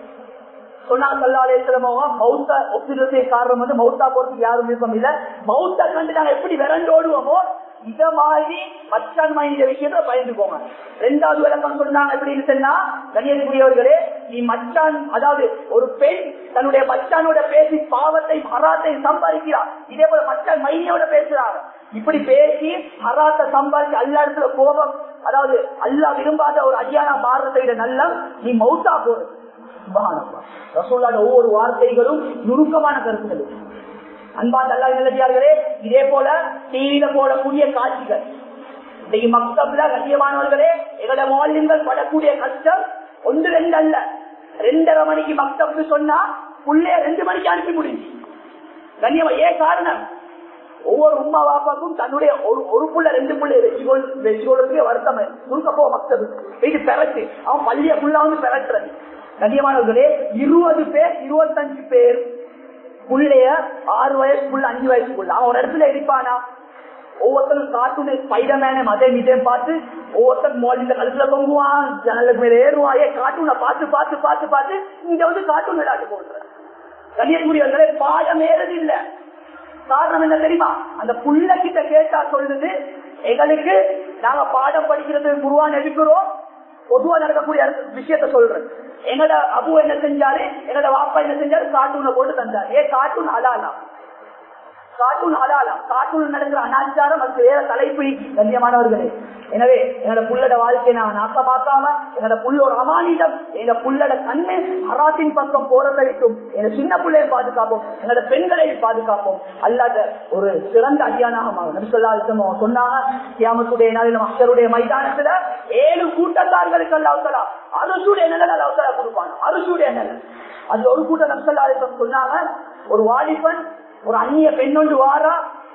மௌத்தா ஒப்பிடுறதே காரணம் வந்து மௌத்தா போறதுக்கு யாரும் விருப்பம் இல்ல மௌத்தா கண்டு நாங்க எப்படி விரண்டு ஓடுவோமோ இத மாதிரி மச்சான் மைந்த விஷயத்த பயந்துக்கோங்க ரெண்டாவது விளக்கம் சொன்னாங்க எப்படின்னு சொன்னா கண்ணியக்கூடியவர்களே நீ மச்சான் அதாவது ஒரு பெண் தன்னுடைய மச்சானோட பேசி பாவத்தை ஹராத்தை சம்பாதிக்கிறார் இதே போல மச்சான் மைனியோட பேசுறாங்க இப்படி பேசி ஹராத்தை சம்பாதிச்சு அல்லா இடத்துல கோபம் அதாவது அல்லா விரும்பாத ஒரு அடியானா மாறுறதை விட நல்ல நீ மௌத்தா போறது ரசோல்லாட ஒவ்வொரு வார்த்தைகளும் நுணுக்கமான கருத்துக்கள் அன்பாந்த அல்லா நிலத்தியார்களே இதே போல டிவியில போடக்கூடிய காட்சிகள் இன்னைக்கு மக்தப்ல கண்ணியமானவர்களே எங்களோட மாநிலங்கள் படக்கூடிய கஷ்டம் ஒன்று ரெண்டு அல்ல ரெண்டரை மணிக்கு மக்தப்னு சொன்னா புள்ளைய ரெண்டு மணிக்கு அனுப்பி முடிஞ்சு கண்ணியமா ஏன் காரணம் ஒவ்வொரு உமா பாப்பாக்கும் தன்னுடைய ஒரு ஒரு புள்ள ரெண்டு புள்ள வெச்சுக்கொள்றதுக்கே வருத்தம் சுருக்க போ மக்தபு இது பெறட்டு அவன் பள்ளிய புள்ள வந்து பெறட்டுறது கண்ணியமானவர்களே இருபது பேர் இருபத்தஞ்சு பேர் புள்ளைய ஆறு வயசுக்குள்ள அஞ்சு வயசுக்குள்ள அவன் ஒரு இடத்துல இருப்பானா ஒவ்வொருத்தரும் கார்ட்டூன் ஸ்பைடர்மேன மதே மிதே பார்த்து ஒவ்வொருத்தர் மோலில கழுத்துல தொங்குவான் ஜன்னலுக்கு மேல ஏறுவான் ஏன் கார்ட்டூனை பார்த்து பார்த்து பார்த்து பார்த்து இங்க வந்து கார்ட்டூன் விளையாட்டு போடுற கன்னியாகுமரி பாடம் ஏறது இல்ல காரணம் என்ன தெரியுமா அந்த புள்ள கிட்ட கேட்டா சொல்லுது எங்களுக்கு நாங்க பாடம் படிக்கிறது குருவான் எடுக்கிறோம் பொதுவா நடக்கக்கூடிய விஷயத்த சொல்றேன் எங்கட அபு என்ன செஞ்சாரு எங்கட வாப்பா என்ன செஞ்சாரு கார்ட்டூனை போட்டு தந்தாரு ஏ கார்ட்டூன் அலாலா கார்ட்டூன் ஹலாலம் கார்ட்டூன் நடக்கிற அனாச்சாரம் அதுக்கு வேற தலைப்பு கண்ணியமானவர்களே எனவே எங்களோட புள்ளட வாழ்க்கையை நான் நாசமாக்காம எங்களோட புள்ள ஒரு அமானிடம் எங்க புள்ளட கண்ணு ஹராத்தின் பக்கம் போறதை விட்டும் எங்க சின்ன பிள்ளையை பாதுகாப்போம் எங்களோட பெண்களை பாதுகாப்போம் அல்லாத ஒரு சிறந்த அடியானாக மாறும் நபிசல்லா அலிஸ்லம் சொன்னாங்க கியாமத்துடைய நாளில் மக்களுடைய மைதானத்துல ஏழு கூட்டத்தார்களுக்கு அல்ல அவசரா அரிசுடைய நிழல் அவசரா கொடுப்பாங்க அரிசுடைய நிழல் அது ஒரு கூட்டம் நபிசல்லா அலிஸ்லம் சொன்னாங்க ஒரு வாலிபன் ஒரு அந்நிய பெண்ணொன்று வாரா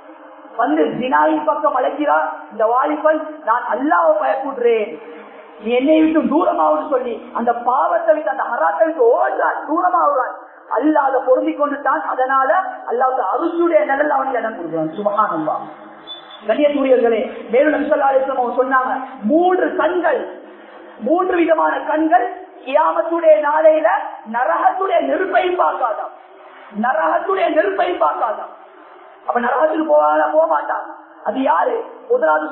வந்து தினாவின் பக்கம் அழைக்கிறா இந்த வாலிபன் நான் அல்லாவை பயப்படுறேன் நீ என்னை விட்டு தூரமாவது சொல்லி அந்த பாவத்தை விட்டு அந்த ஹராத்தை விட்டு ஓடுறான் தூரமாகிறான் அல்ல அதை பொருந்தி கொண்டுட்டான் அதனால அல்லாவுக்கு அரிசுடைய நிழல் அவனுக்கு இடம் கொடுக்குறான் சுபகானம்பா கண்ணியத்துரியர்களே மேலும் நம்சல்லாசம் அவங்க சொன்னாங்க மூன்று கண்கள் மூன்று விதமான கண்கள் கியாமத்துடைய நாளையில நரகத்துடைய நெருப்பை பார்க்காதான் நரகத்துடைய நெருப்பை பார்க்காதான் அப்ப நரகத்துக்கு போவாங்க போக மாட்டாங்க அது யாரு முதலாவது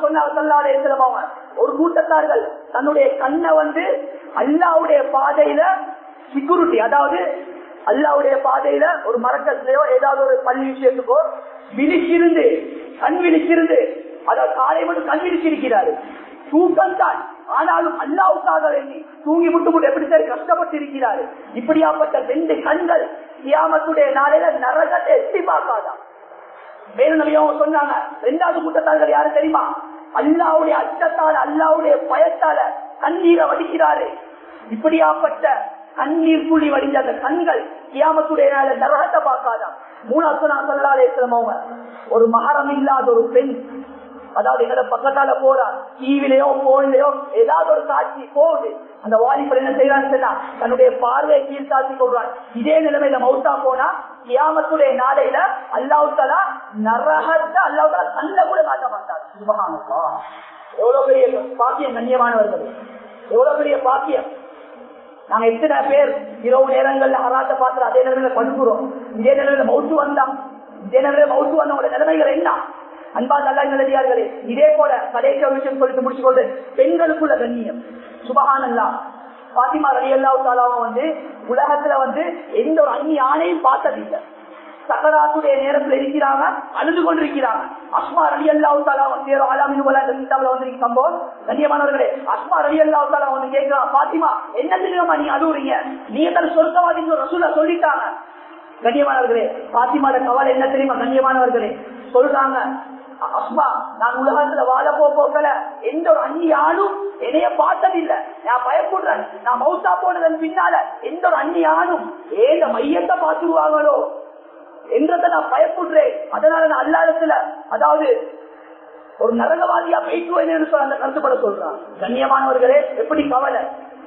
சொன்ன ஒரு கூட்டத்தார்கள் தன்னுடைய கண்ணை வந்து அல்லாவுடைய பாதையில செக்யூரிட்டி அதாவது அல்லாவுடைய பாதையில ஒரு மரக்கத்திலையோ ஏதாவது ஒரு பள்ளி விஷயத்துக்கோ விழிச்சிருந்து கண் விழிச்சிருந்து அதாவது காலை மட்டும் கண் விழிச்சிருக்கிறாரு தூக்கம் தான் ஆனாலும் அல்லாவுக்காக வேண்டி தூங்கி விட்டு விட்டு எப்படி சரி கஷ்டப்பட்டு இருக்கிறாரு இப்படியாப்பட்ட ரெண்டு கண்கள் கியாமத்துடைய நாளையில நரகத்தை எட்டி பார்க்காதான் மேலும் நபியும் சொன்னாங்க ரெண்டாவது கூட்டத்தார்கள் யாரு தெரியுமா அல்லாவுடைய அச்சத்தால அல்லாவுடைய பயத்தால கண்ணீரை வடிக்கிறாரு இப்படியாப்பட்ட கண்ணீர் புள்ளி வடிஞ்ச அந்த கண்கள் கியாமத்துடைய நாள நரகத்தை பார்க்காதான் மூணாவது நான் சொல்லாலே அவங்க ஒரு மகரம் இல்லாத ஒரு பெண் அதாவது எங்களை பக்கத்தால போறா டிவிலையோ போன்லயோ ஏதாவது ஒரு காட்சி போகுது அந்த வாலிபர் என்ன செய்யறான்னு சொன்னா தன்னுடைய பார்வையை கீழ் தாழ்த்தி கொள்றான் இதே நிலைமையில மவுத்தா போனா கியாமத்துடைய நாளையில அல்லாவுத்தலா நரகத்தை அல்லாவுத்தலா கண்ட கூட காட்ட மாட்டார் சுபகானப்பா எவ்வளவு பெரிய பாக்கியம் கண்ணியமானவர்கள் எவ்வளவு பெரிய பாக்கியம் நாங்க எத்தனை பேர் இரவு நேரங்கள்ல ஹராத்த பாத்திர அதே நிலைமையில படுக்கிறோம் இதே நிலைமையில மவுத்து வந்தான் இதே நிலைமையில மவுத்து வந்தவங்களோட நிலைமைகள் என்ன அன்பா நல்லா நிலதியார்களே இதே போல கடைசி ஒரு விஷயம் சொல்லிட்டு முடிச்சு கொண்டு பெண்களுக்குள்ள கண்ணியம் சுபகானல்லா பாத்திமா ரவி அல்லாவுத்தாலாவும் வந்து உலகத்துல வந்து எந்த ஒரு அந்நிய ஆணையும் பார்த்ததில்லை சக்கராத்துடைய நேரத்துல இருக்கிறாங்க அழுது கொண்டிருக்கிறாங்க அஸ்மா ரவி அல்லாவுத்தாலா வந்து ஆலாமின் போல இந்த கிட்டாவில வந்து சம்பவம் கண்ணியமானவர்களே அஸ்மா ரவி அல்லாவுத்தாலா வந்து கேட்கிறான் பாத்திமா என்ன தெரியுமா நீ அழுவுறீங்க நீங்க தான் சொர்க்கவாதின்னு ரசூல சொல்லிட்டாங்க கண்ணியமானவர்களே பாத்திமாட கவலை என்ன தெரியுமா கண்ணியமானவர்களே சொல்றாங்க அஸ்மா நான் உலகத்துல வாழ போக்கல எந்த ஒரு அந்நிய ஆணும் என்னைய பார்த்ததில்லை நான் பயப்படுறேன் நான் மௌத்தா போனதன் பின்னால எந்த ஒரு அந்நிய ஆணும் ஏந்த மையத்தை பார்த்துருவாங்களோ என்றதை நான் பயப்படுறேன் அதனால நான் அல்லாதத்துல அதாவது ஒரு நரகவாதியா போயிட்டு சொல்ல அந்த கருத்துப்பட சொல்றான் கண்ணியமானவர்களே எப்படி கவலை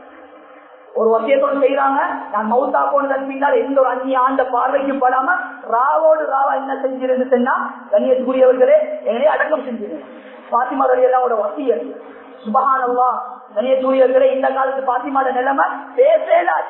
ஒரு வசியத்தோடு செய்யறாங்க நான் மௌத்தா போனதன் பின்னால் எந்த ஒரு அந்நிய ஆண்ட பார்வைக்கு படாம ராவோடு ராவா என்ன செஞ்சிருந்துச்சுன்னா கண்ணியத்துக்குரியவர்களே என்னையே அடக்கம் செஞ்சிருந்தேன் பாத்திமா எல்லாம் வசியல் சுபகானவா கண்ணியத்துக்குரியவர்களே இந்த காலத்து பாத்திமாட நிலைமை பேசேலாது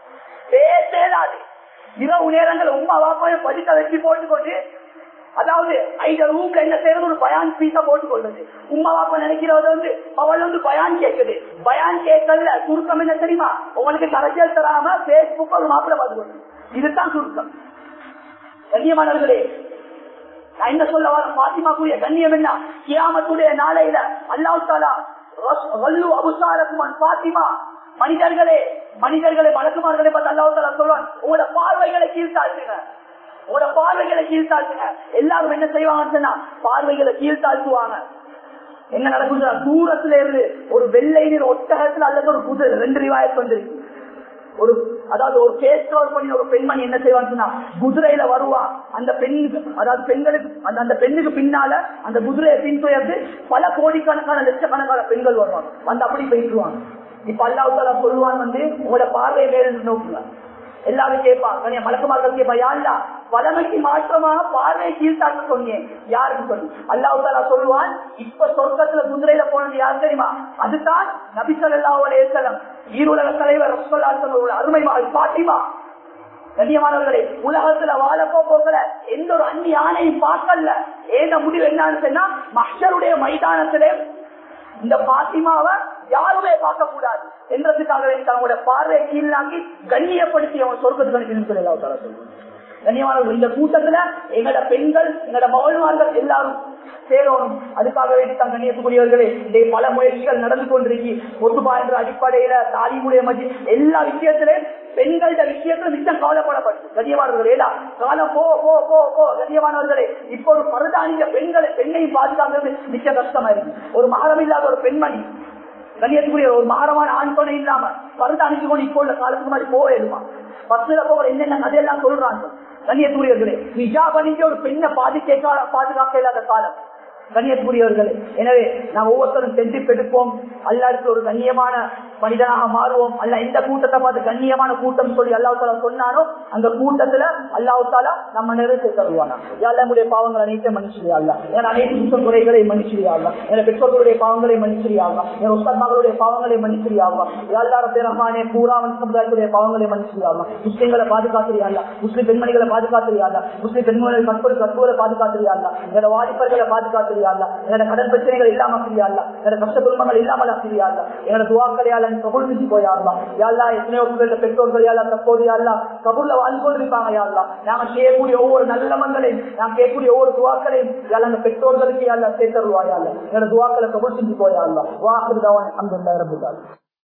பேசேலாது இரவு நேரங்கள் உமா வாப்பாவை படிக்க வச்சு போட்டுக்கொண்டு அதாவது ஐந்து ரூம்ல என்ன செய்யறது ஒரு பயான் பீஸா போட்டுக் கொள்றது உமா பாப்பா நினைக்கிறது வந்து அவள் வந்து பயான் கேட்குது பயான் கேட்கல சுருக்கம் என்ன தெரியுமா உங்களுக்கு கரைச்சல் தராம பேஸ்புக் ஒரு மாப்பிள்ள பார்த்து இதுதான் சுருக்கம் கண்ணியமானவர்களே நான் என்ன சொல்ல வர பாத்திமாக்குரிய கண்ணியம் என்ன கியாமத்துடைய நாளையில அல்லாஹாலா அபுசாரகுமான் பாத்திமா மனிதர்களே மனிதர்களை வழக்குமார்களை பார்த்து அல்லாஹாலா சொல்லுவான் உங்களோட பார்வைகளை கீழ்த்தாழ்த்துங்க உங்களோட பார்வைகளை கீழ்த்தாழ்த்துங்க எல்லாரும் என்ன செய்வாங்கன்னு சொன்னா பார்வைகளை கீழ்த்தாழ்த்துவாங்க என்ன நடக்குது தூரத்துல இருந்து ஒரு வெள்ளை நீர் ஒட்டகத்துல அல்லது ஒரு குதிரை ரெண்டு ரிவாயத்து வந்துருக்கு ஒரு அதாவது ஒரு கேஸ் பண்ணி ஒரு பெண்மணி என்ன செய்வான்னு சொன்னா குதிரையில வருவா அந்த பெண்ணுக்கு அதாவது பெண்களுக்கு அந்த அந்த பெண்ணுக்கு பின்னால அந்த குதிரையை பின்தொயர்ந்து பல கோடிக்கணக்கான லட்சக்கணக்கான பெண்கள் வருவாங்க வந்து அப்படி போயிட்டுருவாங்க இப்ப அல்லாவுத்தால சொல்லுவான் வந்து உங்களோட பார்வை வேறு நோக்குங்க எல்லாரும் கேட்பாங்க மலக்குமார்கள் கேட்பா யாருலா வளமைக்கு மாற்றமாக பார்வையை கீழ்த்தாக்க சொன்னேன் யாருக்கு சொல்லி அல்லாவுத்தாலா சொல்லுவான் இப்ப சொர்க்கத்துல குதிரையில போனது யாரு தெரியுமா அதுதான் நபிசல்லாவுடைய ஏசலம் ஈருலக தலைவர் ரசோல்லாசனோட அருமை மகள் பாத்திமா கண்ணியமானவர்களே உலகத்துல வாழ போக்கல எந்த ஒரு அந்நிய ஆணையும் பார்க்கல ஏத முடிவு என்னன்னு சொன்னா மஷருடைய மைதானத்திலே இந்த பாத்திமாவை யாருமே பார்க்க கூடாது என்றதுக்காக வேண்டி தன்னுடைய பார்வையை கீழாக்கி கண்ணியப்படுத்தி அவன் சொர்க்கத்துக்கு சொல்லி சொல்லுவான் கண்ணியமானவர்கள் இந்த கூட்டத்துல எங்கட பெண்கள் எங்கட மகள்மார்கள் எல்லாரும் சேரணும் அதுக்காக வேண்டி தான் கண்ணியத்துக்குரியவர்களே இதை பல முயற்சிகள் நடந்து கொண்டிருக்கு ஒத்துமா என்ற அடிப்படையில தாலிமுடைய மதி எல்லா விஷயத்திலையும் பெண்கள விஷயத்துல மிச்சம் கவலைப்படப்பட்டு கண்ணியமானவர்கள் ஏடா காலம் போ போ போ போ கண்ணியமானவர்களே இப்போ ஒரு பருதானிய பெண்களை பெண்ணையும் பாதுகாக்கிறது மிச்ச கஷ்டமா இருக்கு ஒரு மகரம் இல்லாத ஒரு பெண்மணி கண்ணியத்துக்குரிய ஒரு மகரமான ஆண் துணை இல்லாம பருத அணிஞ்சு கொண்டு இப்போ உள்ள காலத்துக்கு மாதிரி போவேடுமா பஸ்ல போகிற என்னென்ன கதையெல்லாம் சொல்றாங்க கண்ணியத்துக்குரியவர்களே ஹிஜாப் அணிஞ்ச ஒரு பெண்ணை பாதிக்க பாதுகாக்க இல்லாத காலம் கண்ணியத்துக்குரியவர்களே எனவே நாம் ஒவ்வொருத்தரும் சென்று பெடுப்போம் அல்லாருக்கு ஒரு கண்ணியமான மனிதனாக மாறுவோம் அல்ல எந்த கூட்டத்தை பார்த்து கண்ணியமான கூட்டம் சொல்லி அல்லாஹ் தாலா சொன்னானோ அந்த கூட்டத்துல அல்லாஹ் தாலா நம்ம நிறைவேற்றி தருவானா யாழ்ல நம்முடைய பாவங்கள் அனைத்தையும் மன்னிச்சிரியா அல்ல என் அனைத்து சுத்தம் குறைகளை மன்னிச்சிரியா அல்ல என் பெற்றோர்களுடைய பாவங்களை மன்னிச்சிரியா அல்ல என் உஸ்தாத்மார்களுடைய பாவங்களை மன்னிச்சிரியா அல்ல யாழ்தார பேரமானே பூராவன் சமுதாயத்துடைய பாவங்களை மன்னிச்சிரியா அல்ல முஸ்லிம்களை பாதுகாத்திரியா அல்ல முஸ்லிம் பெண்மணிகளை பாதுகாத்திரியா அல்ல முஸ்லிம் பெண்மணிகளை கற்பொரு கற்பூரை பாதுகாத்திரியா அல்ல என்னோட வாலிபர்களை பாதுகாத்திரியா அல்ல என்னோட கடன் பிரச்சனைகள் இல்லாம ஆக்கிரியா அல்ல என்னோட கஷ்ட குடும்பங்கள் இல்லாமல் ஆக்கிரியா அல்ல என்னோட துவாக்கரையால கபுல் மிஞ்சி போயாருலாம் யாழ்லா எத்தனையோ உங்களோட பெற்றோர்கள் யாழ்லா தற்போது யாழ்லா கபூர்ல வாழ்ந்து கொண்டிருப்பாங்க யாழ்லா நாம செய்யக்கூடிய ஒவ்வொரு நல்ல மங்களையும் நாம் கேட்கக்கூடிய ஒவ்வொரு துவாக்களையும் யாழ் அந்த பெற்றோர்களுக்கு யாழ்லா சேர்த்தருவாயா என்னோட துவாக்களை கபுல் செஞ்சு போயாருலாம் வாக்குதாவான் அந்த ரபுதால்